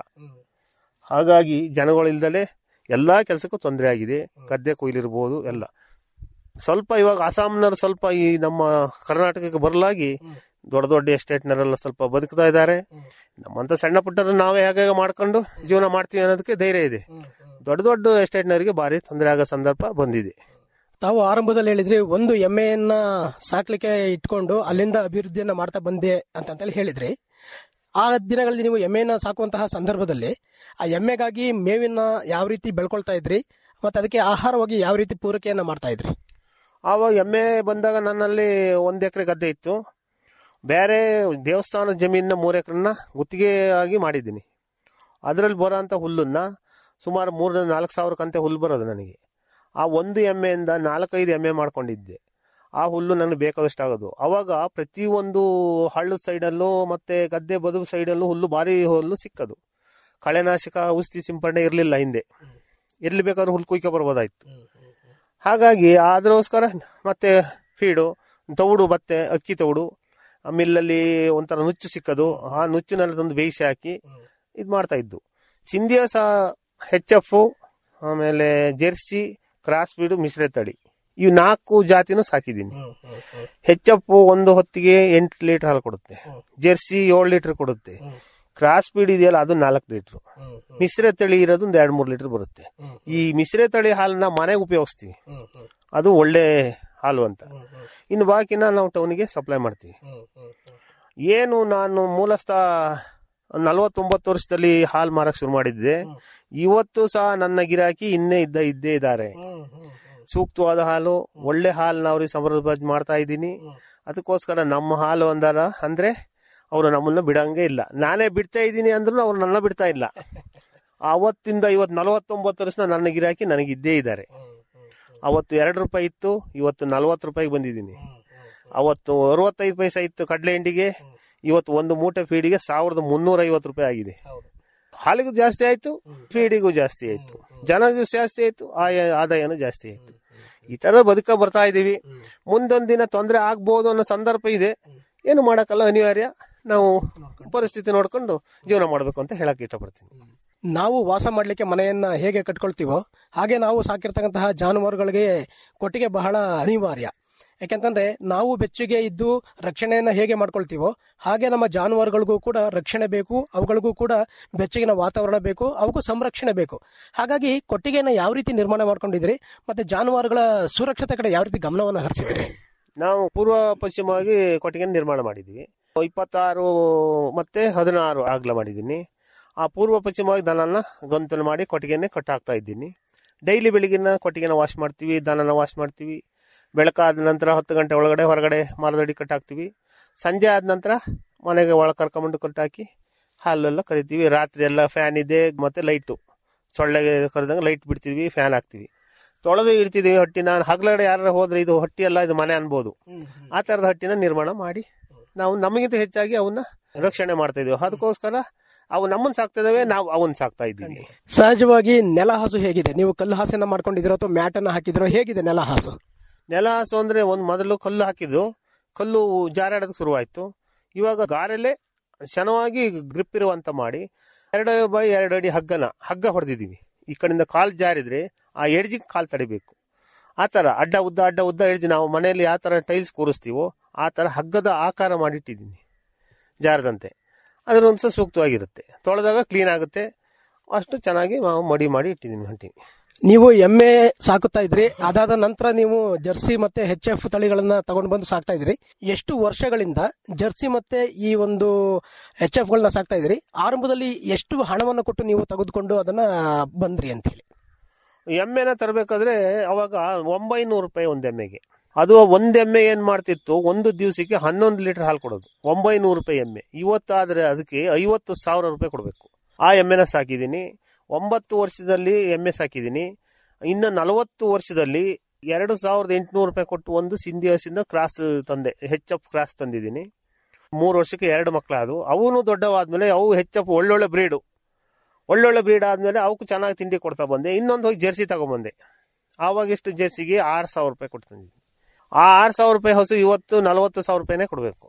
ಹಾಗಾಗಿ ಜನಗಳಿಲ್ದಲೆ ಎಲ್ಲಾ ಕೆಲಸಕ್ಕೂ ತೊಂದರೆ ಆಗಿದೆ ಗದ್ದೆ ಕೊಯ್ಲಿರ್ಬೋದು ಎಲ್ಲ ಸ್ವಲ್ಪ ಇವಾಗ ಅಸ್ಸಾಂನವ್ರು ಸ್ವಲ್ಪ ಈ ನಮ್ಮ ಕರ್ನಾಟಕಕ್ಕೆ ಬರಲಾಗಿ ದೊಡ್ಡ ದೊಡ್ಡ ಎಸ್ಟೇಟ್ನವರೆಲ್ಲ ಸ್ವಲ್ಪ ಬದುಕ್ತಾ ಇದ್ದಾರೆ ನಮ್ಮಂತ ಸಣ್ಣ ಪುಟ್ಟರು ನಾವೇ ಹೇಗೆ ಮಾಡ್ಕೊಂಡು ಜೀವನ ಮಾಡ್ತೀವಿ ಅನ್ನೋದಕ್ಕೆ ಧೈರ್ಯ ಇದೆ ದೊಡ್ಡ ದೊಡ್ಡ ಎಸ್ಟೇಟ್ನವರಿಗೆ ಭಾರಿ ತೊಂದರೆ ಆಗೋ ಸಂದರ್ಭ ಬಂದಿದೆ ತಾವು ಆರಂಭದಲ್ಲಿ ಹೇಳಿದ್ರಿ ಒಂದು ಎಮ್ಮೆಯನ್ನ ಸಾಕ್ಲಿಕ್ಕೆ ಇಟ್ಕೊಂಡು ಅಲ್ಲಿಂದ ಅಭಿವೃದ್ಧಿಯನ್ನ ಮಾಡ್ತಾ ಬಂದೆ ಅಂತಂತೇಳಿ ಹೇಳಿದ್ರಿ ಆ ದಿನಗಳಲ್ಲಿ ನೀವು ಎಮ್ಮೆಯನ್ನ ಸಾಕುವಂತಹ ಸಂದರ್ಭದಲ್ಲಿ ಆ ಎಮ್ಮೆಗಾಗಿ ಮೇವಿನ ಯಾವ ರೀತಿ ಬೆಳ್ಕೊಳ್ತಾ ಇದ್ರಿ ಮತ್ತೆ ಅದಕ್ಕೆ ಆಹಾರವಾಗಿ ಯಾವ ರೀತಿ ಪೂರೈಕೆಯನ್ನ ಮಾಡ್ತಾ ಇದ್ರಿ ಆವಾಗ ಎಮ್ಮೆ ಬಂದಾಗ ನನ್ನಲ್ಲಿ ಒಂದ್ ಎಕರೆ ಗದ್ದೆ ಇತ್ತು ಬೇರೆ ದೇವಸ್ಥಾನ ಜಮೀನ ಮೂರು ಎಕರೆನ ಗುತ್ತಿಗೆ ಆಗಿ ಮಾಡಿದ್ದೀನಿ ಅದರಲ್ಲಿ ಬರೋಂಥ ಹುಲ್ಲನ್ನ ಸುಮಾರು ಮೂರರಿಂದ ನಾಲ್ಕು ಸಾವಿರ ಕಂತೆ ಹುಲ್ಲು ಬರೋದು ನನಗೆ ಆ ಒಂದು ಎಮ್ಮೆಯಿಂದ ನಾಲ್ಕೈದು ಎಮ್ಮೆ ಮಾಡ್ಕೊಂಡಿದ್ದೆ ಆ ಹುಲ್ಲು ನನಗೆ ಬೇಕಾದಷ್ಟು ಆಗೋದು ಅವಾಗ ಪ್ರತಿಯೊಂದು ಹಳ್ಳದ ಸೈಡಲ್ಲೂ ಮತ್ತೆ ಗದ್ದೆ ಬದುಕು ಸೈಡಲ್ಲೂ ಹುಲ್ಲು ಭಾರಿ ಹುಲ್ಲು ಸಿಕ್ಕದು ಕಳೆನಾಶಕ ಔಷಧಿ ಸಿಂಪಡಣೆ ಇರಲಿಲ್ಲ ಹಿಂದೆ ಎಲ್ಲಿ ಬೇಕಾದ್ರೂ ಹುಲ್ಲು ಕುಯ್ಕೊ ಬರ್ಬೋದಾಯ್ತು ಹಾಗಾಗಿ ಅದಕ್ಕೋಸ್ಕರ ಮತ್ತೆ ಫೀಡು ತೌಡು ಬತ್ತೆ ಅಕ್ಕಿ ತೌಡು ಆ ಮಿಲ್ಲಲ್ಲಿ ಒಂಥರ ನುಚ್ಚು ಸಿಕ್ಕದು ಆ ನುಚ್ಚಿನಲ್ಲಿ ತಂದು ಬೇಯಿಸಿ ಹಾಕಿ ಇದು ಮಾಡ್ತಾ ಇದ್ದು ಸಿಂಧಿಯ ಸಹ ಹೆಚ್ ಎಫ್ ಆಮೇಲೆ ಜೆರ್ಸಿ ಕ್ರಾಸ್ ಬೀಡು ಮಿಶ್ರ ತಳಿ ಇವು ನಾಲ್ಕು ಜಾತಿನೂ ಸಾಕಿದ್ದೀನಿ ಹೆಚ್ ಎಫ್ ಒಂದು ಹೊತ್ತಿಗೆ ಎಂಟು ಲೀಟರ್ ಹಾಲು ಕೊಡುತ್ತೆ ಜೆರ್ಸಿ ಏಳು ಲೀಟರ್ ಕೊಡುತ್ತೆ ಕ್ರಾಸ್ ಬೀಡ್ ಇದೆಯಲ್ಲ ಅದು ನಾಲ್ಕು ಲೀಟರ್ ಮಿಶ್ರ ತಳಿ ಇರೋದು ಒಂದು ಎರಡು ಮೂರು ಲೀಟರ್ ಬರುತ್ತೆ ಈ ಮಿಶ್ರ ತಳಿ ಹಾಲನ್ನ ಮನೆಗೆ ಉಪಯೋಗಿಸ್ತೀವಿ ಅದು ಒಳ್ಳೆ ಹಾಲು ಅಂತ ಇನ್ನು ಬಾಕಿನ ನಾವು ಟೌನಿಗೆ ಸಪ್ಲೈ ಮಾಡ್ತೀವಿ ಏನು ನಾನು ಮೂಲಸ್ಥ ನಲವತ್ತೊಂಬತ್ತು ವರ್ಷದಲ್ಲಿ ಹಾಲು ಮಾರಕ್ ಶುರು ಮಾಡಿದ್ದೆ ಇವತ್ತು ಸಹ ನನ್ನ ಗಿರಾಕಿ ಇನ್ನೇ ಇದ್ದ ಇದ್ದೇ ಇದ್ದಾರೆ ಸೂಕ್ತವಾದ ಹಾಲು ಒಳ್ಳೆ ಹಾಲನ್ನ ಅವ್ರಿಗೆ ಸಮೃದ್ಧ ಮಾಡ್ತಾ ಇದ್ದೀನಿ ಅದಕ್ಕೋಸ್ಕರ ನಮ್ಮ ಹಾಲು ಅಂದಾರ ಅಂದ್ರೆ ಅವರು ನಮ್ಮನ್ನ ಬಿಡಂಗೆ ಇಲ್ಲ ನಾನೇ ಬಿಡ್ತಾ ಇದ್ದೀನಿ ಅಂದ್ರೂ ಅವ್ರು ನನ್ನ ಬಿಡ್ತಾ ಇಲ್ಲ ಅವತ್ತಿಂದ ಇವತ್ತು ನಲವತ್ತೊಂಬತ್ತು ವರ್ಷ ನನ್ನ ಗಿರಾಕಿ ನನಗೆ ಇದ್ದೇ ಇದ್ದಾರೆ ಅವತ್ತು ಎರಡು ರೂಪಾಯಿ ಇತ್ತು ಇವತ್ತು ನಲ್ವತ್ತು ರೂಪಾಯಿಗೆ ಬಂದಿದ್ದೀನಿ ಅವತ್ತು ಅರವತ್ತೈದು ಪೈಸೆ ಇತ್ತು ಕಡಲೆ ಹಿಂಡಿಗೆ ಇವತ್ತು ಒಂದು ಮೂಟೆ ಫೀಡಿಗೆ ಸಾವಿರದ ಮುನ್ನೂರ ಐವತ್ತು ರೂಪಾಯಿ ಆಗಿದೆ ಹಾಲಿಗೂ ಜಾಸ್ತಿ ಆಯ್ತು ಫೀಡಿಗೂ ಜಾಸ್ತಿ ಆಯ್ತು ಜನಗೂ ಜಾಸ್ತಿ ಆಯ್ತು ಆಯ- ಆದಾಯನೂ ಜಾಸ್ತಿ ಆಯ್ತು ಈ ತರ ಬದುಕ ಬರ್ತಾ ಇದೀವಿ ಮುಂದೊಂದ್ ದಿನ ತೊಂದರೆ ಆಗ್ಬೋದು ಅನ್ನೋ ಸಂದರ್ಭ ಇದೆ ಏನು ಮಾಡಕ್ಕಲ್ಲ ಅನಿವಾರ್ಯ ನಾವು ಪರಿಸ್ಥಿತಿ ನೋಡ್ಕೊಂಡು ಜೀವನ ಮಾಡ್ಬೇಕು ಅಂತ ಹೇಳಕ್ ಇಷ್ಟಪಡ್ತೀನಿ ನಾವು ವಾಸ ಮಾಡಲಿಕ್ಕೆ ಮನೆಯನ್ನ ಹೇಗೆ ಕಟ್ಕೊಳ್ತೀವೋ ಹಾಗೆ ನಾವು ಸಾಕಿರ್ತಕ್ಕಂತಹ ಜಾನುವಾರುಗಳಿಗೆ ಕೊಟ್ಟಿಗೆ ಬಹಳ ಅನಿವಾರ್ಯ ಯಾಕೆಂತಂದ್ರೆ ನಾವು ಬೆಚ್ಚಗೆ ಇದ್ದು ರಕ್ಷಣೆಯನ್ನ ಹೇಗೆ ಮಾಡ್ಕೊಳ್ತೀವೋ ಹಾಗೆ ನಮ್ಮ ಜಾನುವಾರುಗಳಿಗೂ ಕೂಡ ರಕ್ಷಣೆ ಬೇಕು ಅವುಗಳಿಗೂ ಕೂಡ ಬೆಚ್ಚಗಿನ ವಾತಾವರಣ ಬೇಕು ಅವಕ್ಕೂ ಸಂರಕ್ಷಣೆ ಬೇಕು ಹಾಗಾಗಿ ಕೊಟ್ಟಿಗೆಯನ್ನ ಯಾವ ರೀತಿ ನಿರ್ಮಾಣ ಮಾಡ್ಕೊಂಡಿದ್ರಿ ಮತ್ತೆ ಜಾನುವಾರುಗಳ ಸುರಕ್ಷತೆ ಕಡೆ ಯಾವ ರೀತಿ ಗಮನವನ್ನು ಹರಿಸಿದ್ರಿ ನಾವು ಪೂರ್ವ ಪಶ್ಚಿಮವಾಗಿ ಕೊಟ್ಟಿಗೆ ನಿರ್ಮಾಣ ಮಾಡಿದ್ವಿ ಇಪ್ಪತ್ತಾರು ಮತ್ತೆ ಹದಿನಾರು ಆಗ್ಲ ಮಾಡಿದ್ದೀನಿ ಆ ಪೂರ್ವ ಪಶ್ಚಿಮವಾಗಿ ದನನ ಗಂತಲು ಮಾಡಿ ಕೊಟ್ಟಿಗೆನೆ ಕಟ್ಟಾಕ್ತಾ ಇದ್ದೀನಿ ಡೈಲಿ ಬೆಳಿಗ್ಗಿನ ಕೊಟ್ಟಿಗೆನ ವಾಶ್ ಮಾಡ್ತೀವಿ ದನನ ವಾಶ್ ಮಾಡ್ತೀವಿ ಬೆಳಕಾದ ನಂತರ ಹತ್ತು ಗಂಟೆ ಒಳಗಡೆ ಹೊರಗಡೆ ಮರದಡಿ ಕಟ್ಟಾಕ್ತೀವಿ ಸಂಜೆ ಆದ ನಂತರ ಮನೆಗೆ ಒಳ ಕರ್ಕೊಂಬಂದು ಕಟ್ಟಾಕಿ ಹಾಲೆಲ್ಲ ಕರಿತೀವಿ ರಾತ್ರಿ ಎಲ್ಲ ಫ್ಯಾನ್ ಇದೆ ಮತ್ತೆ ಲೈಟು ಸೊಳ್ಳೆಗೆ ಕರೆದಂಗೆ ಲೈಟ್ ಬಿಡ್ತೀವಿ ಫ್ಯಾನ್ ಹಾಕ್ತೀವಿ ತೊಳೆದು ಇಡ್ತಿದೀವಿ ಹಟ್ಟಿನ ಹಗಲಡೆ ಯಾರು ಹೋದ್ರೆ ಇದು ಹಟ್ಟಿ ಅಲ್ಲ ಇದು ಮನೆ ಅನ್ಬೋದು ಆ ತರದ ಹಟ್ಟಿನ ನಿರ್ಮಾಣ ಮಾಡಿ ನಾವು ನಮಗಿಂತ ಹೆಚ್ಚಾಗಿ ಅವನ್ನ ರಕ್ಷಣೆ ಮಾಡ್ತಾ ಇದೀವಿ ಅದಕ್ಕೋಸ್ಕರ ಅವು ನಮ್ಮನ್ನ ಸಾಕ್ತಾ ಇದಾವೆ ನಾವು ಅವನ್ ಸಾಕ್ತಾ ಇದ್ದೀವಿ ಸಹಜವಾಗಿ ನೆಲ ಹಾಸು ಹೇಗಿದೆ ನೀವು ಕಲ್ಲು ಹಾಸನ್ನ ಮಾಡ್ಕೊಂಡಿದ್ದೀರೋ ಅಥವಾ ಮ್ಯಾಟ್ ಅನ್ನ ಹಾಕಿದ್ರೋ ಹೇಗಿದೆ ನೆಲ ಹಾಸು ನೆಲ ಹಾಸು ಅಂದ್ರೆ ಒಂದ್ ಮೊದಲು ಕಲ್ಲು ಹಾಕಿದ್ದು ಕಲ್ಲು ಜಾರಾಡೋದಕ್ಕೆ ಶುರುವಾಯ್ತು ಇವಾಗ ಗಾರೆಲೆ ಶನವಾಗಿ ಗ್ರಿಪ್ ಇರುವಂತ ಮಾಡಿ ಎರಡು ಬೈ ಎರಡು ಅಡಿ ಹಗ್ಗನ ಹಗ್ಗ ಹೊಡೆದಿದ್ದೀವಿ ಈ ಕಡೆಯಿಂದ ಕಾಲ್ ಜಾರಿದ್ರೆ ಆ ಎಡ್ಜಿಗೆ ಕಾಲ್ ತಡಿಬೇಕು ಆ ತರ ಅಡ್ಡ ಉದ್ದ ಅಡ್ಡ ಉದ್ದ ಎಡ್ಜಿ ನಾವು ಮನೆಯಲ್ಲಿ ಯಾವ ತರ ಟೈಲ್ಸ್ ಕೂರಿಸ್ತೀವೋ ಆ ತರ ಹಗ್ಗದ ಆಕಾರ ಮಾಡಿಟ್ಟಿದ್ದೀನಿ ಜಾರದಂತೆ ಅದ್ರ ಒಂದು ಸೂಕ್ತವಾಗಿರುತ್ತೆ ತೊಳೆದಾಗ ಕ್ಲೀನ್ ಆಗುತ್ತೆ ಅಷ್ಟು ಚೆನ್ನಾಗಿ ನಾವು ಮಡಿ ಮಾಡಿ ಇಟ್ಟಿದ್ದೀನಿ ಹಂಟಿ ನೀವು ಎಮ್ಮೆ ಸಾಕುತ್ತಾ ಇದ್ರಿ ಅದಾದ ನಂತರ ನೀವು ಜರ್ಸಿ ಮತ್ತೆ ಹೆಚ್ ಎಫ್ ತಳಿಗಳನ್ನ ತಗೊಂಡು ಬಂದು ಸಾಕ್ತಾ ಇದ್ರಿ ಎಷ್ಟು ವರ್ಷಗಳಿಂದ ಜರ್ಸಿ ಮತ್ತೆ ಈ ಒಂದು ಎಚ್ ಎಫ್ ಗಳನ್ನ ಸಾಕ್ತಾ ಇದ್ರಿ ಆರಂಭದಲ್ಲಿ ಎಷ್ಟು ಹಣವನ್ನು ಕೊಟ್ಟು ನೀವು ತೆಗೆದುಕೊಂಡು ಅದನ್ನ ಬಂದ್ರಿ ಅಂತ ಹೇಳಿ ಎಮ್ಮೆನ ತರಬೇಕಾದ್ರೆ ಅವಾಗ ಒಂಬೈನೂರು ರೂಪಾಯಿ ಒಂದು ಎಮ್ಮೆಗೆ ಅದು ಒಂದ್ ಎಮ್ಮೆ ಏನ್ ಮಾಡ್ತಿತ್ತು ಒಂದು ದಿವಸಕ್ಕೆ ಹನ್ನೊಂದು ಲೀಟರ್ ಹಾಲು ಕೊಡೋದು ಒಂಬೈನೂರು ರೂಪಾಯಿ ಎಮ್ಮೆ ಇವತ್ತಾದ್ರೆ ಅದಕ್ಕೆ ಐವತ್ತು ಸಾವಿರ ರೂಪಾಯಿ ಕೊಡಬೇಕು ಆ ಎಮ್ಮೆನ ಸಾಕಿದ್ದೀನಿ ಒಂಬತ್ತು ವರ್ಷದಲ್ಲಿ ಎಮ್ಮೆ ಸಾಕಿದ್ದೀನಿ ಇನ್ನು ನಲವತ್ತು ವರ್ಷದಲ್ಲಿ ಎರಡು ಸಾವಿರದ ಎಂಟುನೂರು ರೂಪಾಯಿ ಕೊಟ್ಟು ಒಂದು ಸಿಂಧಿ ಹಸಿಂದ ಕ್ರಾಸ್ ತಂದೆ ಹೆಚ್ ಅಪ್ ಕ್ರಾಸ್ ತಂದಿದ್ದೀನಿ ಮೂರು ವರ್ಷಕ್ಕೆ ಎರಡು ಮಕ್ಕಳಾದವು ಅವನು ದೊಡ್ಡವಾದ್ಮೇಲೆ ಅವು ಹೆಚ್ಚಪ್ ಒಳ್ಳೊಳ್ಳೆ ಬ್ರೀಡು ಒಳ್ಳೊಳ್ಳೆ ಬ್ರೀಡ್ ಆದ್ಮೇಲೆ ಅವಕ್ಕೂ ಚೆನ್ನಾಗಿ ತಿಂಡಿ ಕೊಡ್ತಾ ಬಂದೆ ಇನ್ನೊಂದು ಹೋಗಿ ಜರ್ಸಿ ತಗೊಂಬಂದೆ ಆವಾಗ ಎಷ್ಟು ಜರ್ಸಿಗೆ ಆರು ಸಾವಿರ ರೂಪಾಯಿ ಕೊಟ್ಟು ತಂದಿದ್ದೀನಿ ಆ ಆರು ಸಾವಿರ ರೂಪಾಯಿ ಹಸು ಇವತ್ತು ನಲವತ್ತು ಸಾವಿರ ರೂಪಾಯಿನೇ ಕೊಡಬೇಕು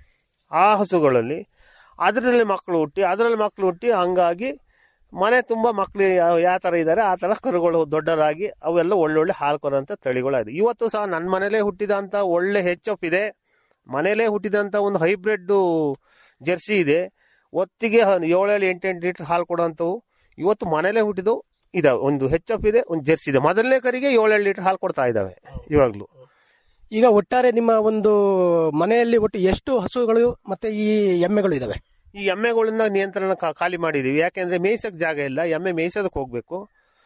ಆ ಹಸುಗಳಲ್ಲಿ ಅದರಲ್ಲಿ ಮಕ್ಕಳು ಹುಟ್ಟಿ ಅದರಲ್ಲಿ ಮಕ್ಕಳು ಹುಟ್ಟಿ ಹಂಗಾಗಿ ಮನೆ ತುಂಬ ಮಕ್ಕಳು ಯಾವ ಥರ ಇದ್ದಾರೆ ಆ ಥರ ಕರುಗಳು ದೊಡ್ಡರಾಗಿ ಅವೆಲ್ಲ ಒಳ್ಳೊಳ್ಳೆ ಹಾಲು ಕೊರೋಂಥ ತಳಿಗಳಾಗಿದೆ ಇವತ್ತು ಸಹ ನನ್ನ ಮನೇಲೇ ಹುಟ್ಟಿದಂಥ ಒಳ್ಳೆ ಹೆಚ್ಚಪ್ ಇದೆ ಮನೇಲೇ ಹುಟ್ಟಿದಂಥ ಒಂದು ಹೈಬ್ರಿಡ್ ಜರ್ಸಿ ಇದೆ ಒತ್ತಿಗೆ ಹ- ಏಳೇಳು ಎಂಟೆಂಟು ಲೀಟರ್ ಹಾಲು ಕೊಡೋಂಥವು ಇವತ್ತು ಮನೇಲೇ ಹುಟ್ಟಿದವು ಇದಾವೆ ಒಂದು ಹೆಚ್ಚಪ್ ಇದೆ ಒಂದು ಜರ್ಸಿ ಇದೆ ಮೊದಲನೇ ಕರಿಗೆ ಏಳೇಳು ಲೀಟರ್ ಹಾಲು ಕೊಡ್ತಾ ಇದ್ದಾವೆ ಇವಾಗಲೂ ಈಗ ಒಟ್ಟಾರೆ ನಿಮ್ಮ ಒಂದು ಮನೆಯಲ್ಲಿ ಒಟ್ಟು ಎಷ್ಟು ಹಸುಗಳು ಮತ್ತೆ ಈ ಎಮ್ಮೆಗಳು ಇದಾವೆ ಈ ಎಮ್ಮೆಗಳನ್ನ ನಿಯಂತ್ರಣ ಕಾ- ಖಾಲಿ ಮಾಡಿದೀವಿ ಯಾಕೆಂದ್ರೆ ಮೇಯ್ಸಕ್ ಜಾಗ ಇಲ್ಲ ಎಮ್ಮೆ ಮೇಯ್ಸೋದಕ್ಕೆ ಹೋಗ್ಬೇಕು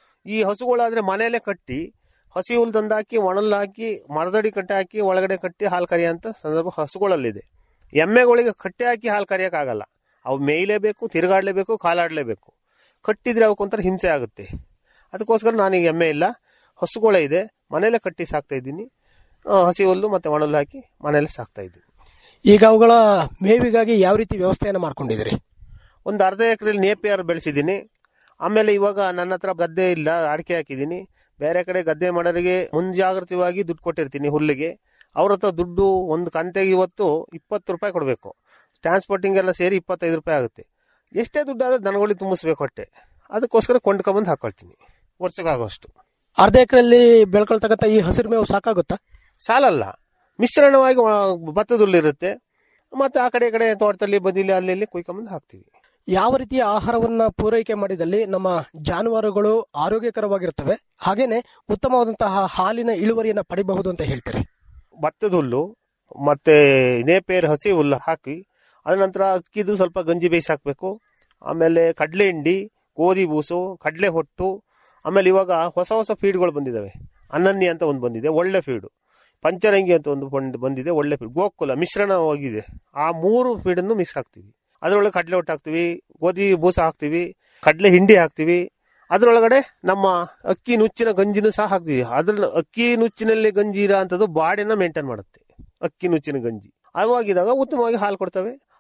ಈ ಹಸುಗಳಾದ್ರೆ ಮನೆಯಲ್ಲೇ ಕಟ್ಟಿ ಹಸಿ ಹುಲ್ ತಂದಾಕಿ ಒಣಲ್ ಹಾಕಿ ಮರದಡಿ ಕಟ್ಟಿ ಹಾಕಿ ಒಳಗಡೆ ಕಟ್ಟಿ ಹಾಲು ಕರಿಯೋಂಥ ಸಂದರ್ಭ ಹಸುಗಳಲ್ಲಿದೆ ಎಮ್ಮೆಗಳಿಗೆ ಕಟ್ಟಿ ಹಾಕಿ ಹಾಲು ಕರಿಯೋಕ್ಕಾಗಲ್ಲ ಅವು ಮೇಯ್ಲೇಬೇಕು ತಿರುಗಾಡ್ಲೇಬೇಕು ಕಾಲಾಡ್ಲೇಬೇಕು ಕಟ್ಟಿದ್ರೆ ಅವಕ್ಕೊಂಥರ ಹಿಂಸೆ ಆಗುತ್ತೆ ಅದಕ್ಕೋಸ್ಕರ ನಾನೀಗ ಎಮ್ಮೆ ಇಲ್ಲ ಹಸುಗಳೇ ಇದೆ ಮನೆಯಲ್ಲೇ ಕಟ್ಟಿ ಸಾಕ್ತಾ ಇದ್ದೀನಿ ಆ, ಹಸಿ ಹುಲ್ಲು ಮತ್ತೆ ಒಣಲು ಹಾಕಿ ಮನೆಯಲ್ಲೇ ಸಾಕ್ತಾ ಇದ್ದೀನಿ ಈಗ ಅವುಗಳ ಮೇವಿಗಾಗಿ ಯಾವ ರೀತಿ ವ್ಯವಸ್ಥೆಯನ್ನು ಮಾಡ್ಕೊಂಡಿದ್ದೀರಿ ಒಂದು ಅರ್ಧ ಎಕರೆಲಿ ನೇಪಿಯರ್ ಬೆಳೆಸಿದ್ದೀನಿ ಆಮೇಲೆ ಇವಾಗ ನನ್ನ ಹತ್ರ ಗದ್ದೆ ಇಲ್ಲ ಅಡಿಕೆ ಹಾಕಿದ್ದೀನಿ ಬೇರೆ ಕಡೆ ಗದ್ದೆ ಮಾಡೋರಿಗೆ ಮುಂಜಾಗ್ರತವಾಗಿ ದುಡ್ಡು ಕೊಟ್ಟಿರ್ತೀನಿ ಹುಲ್ಲಿಗೆ ಅವ್ರ ಹತ್ರ ದುಡ್ಡು ಒಂದು ಕಂತೆಗೆ ಇವತ್ತು ಇಪ್ಪತ್ತು ರೂಪಾಯಿ ಕೊಡಬೇಕು ಟ್ರಾನ್ಸ್ಪೋರ್ಟಿಂಗ್ ಎಲ್ಲ ಸೇರಿ ಇಪ್ಪತ್ತೈದು ರೂಪಾಯಿ ಆಗುತ್ತೆ ಎಷ್ಟೇ ದುಡ್ಡು ಆದ್ರೆ ದನಗಳಿಗೆ ತುಂಬಿಸ್ಬೇಕು ಹೊಟ್ಟೆ ಅದಕ್ಕೋಸ್ಕರ ಕೊಂಡ್ಕೊಂಬಂದು ಹಾಕೊಳ್ತೀನಿ ವರ್ಷಕ್ಕಾಗೋಷ್ಟು ಅರ್ಧ ಎಕರೆಯಲ್ಲಿ ಬೆಳ್ಕೊಳ್ತಕ್ಕಂಥ ಈ ಹಸಿರು ಮೇವು ಸಾಕಾಗುತ್ತಾ ಸಾಲಲ್ಲ ಮಿಶ್ರಣವಾಗಿ ಒಣ- ಭತ್ತದ ಹುಲ್ಲಿರುತ್ತೆ ಮತ್ತೆ ಆ ಕಡೆ ಈ ಕಡೆ ತೋಟದಲ್ಲಿ ಬದಿಲಿ ಅಲ್ಲಿ ಇಲ್ಲಿ ಕುಯ್ಕೊಂಬಂದು ಹಾಕ್ತೀವಿ ಯಾವ ರೀತಿಯ ಆಹಾರವನ್ನ ಪೂರೈಕೆ ಮಾಡಿದಲ್ಲಿ ನಮ್ಮ ಜಾನುವಾರುಗಳು ಆರೋಗ್ಯಕರವಾಗಿರ್ತವೆ ಹಾಗೇನೆ ಉತ್ತಮವಾದಂತಹ ಹಾಲಿನ ಇಳುವರಿಯನ್ನ ಪಡಿಬಹುದು ಅಂತ ಹೇಳ್ತಾರೆ ಭತ್ತದ ಹುಲ್ಲು ಮತ್ತೆ ನೇಪೇರ್ ಹಸಿ ಹುಲ್ಲು ಹಾಕಿ ಅದ ನಂತರ ಅಕ್ಕಿದು ಸ್ವಲ್ಪ ಗಂಜಿ ಬೇಯಿಸಿ ಹಾಕಬೇಕು ಆಮೇಲೆ ಕಡಲೆ ಹಿಂಡಿ ಗೋಧಿ ಬೂಸು ಕಡಲೆ ಹೊಟ್ಟು ಆಮೇಲೆ ಇವಾಗ ಹೊಸ ಹೊಸ ಫೀಡ್ಗಳು ಬಂದಿದ್ದಾವೆ ಅನನ್ಯ ಅಂತ ಒಂದು ಬಂದಿದೆ ಒಳ್ಳೆ ಫೀಡು ಪಂಚರಂಗಿ ಅಂತ ಒಂದು ಬಂದ್- ಬಂದಿದೆ ಒಳ್ಳೆ ಫೀಡ್ ಗೋಕುಲ ಮಿಶ್ರಣವಾಗಿದೆ ಆ ಮೂರು ಫೀಡನ್ನು ಮಿಕ್ಸ್ ಹಾಕ್ತೀವಿ ಅದರೊಳಗೆ ಕಡಲೆ ಹೊಟ್ಟು ಹಾಕ್ತೀವಿ ಗೋಧಿ ಬೂಸ ಹಾಕ್ತೀವಿ ಕಡಲೆ ಹಿಂಡಿ ಹಾಕ್ತೀವಿ ಅದರೊಳಗಡೆ ನಮ್ಮ ಅಕ್ಕಿ ನುಚ್ಚಿನ ಗಂಜಿನೂ ಸಹ ಹಾಕ್ತೀವಿ ಅದ್ರಲ್ಲಿ ಅಕ್ಕಿ ನುಚ್ಚಿನಲ್ಲಿ ಗಂಜಿ ಇರೋ ಅಂಥದ್ದು ಬಾಡಿನ ಮೇಂಟೈನ್ ಮಾಡುತ್ತೆ ಅಕ್ಕಿ ನುಚ್ಚಿನ ಗಂಜಿ ಅವಾಗಿದ್ದಾಗ ಉತ್ತಮವಾಗಿ ಹಾಲು ಕೊಡ್ತವೆ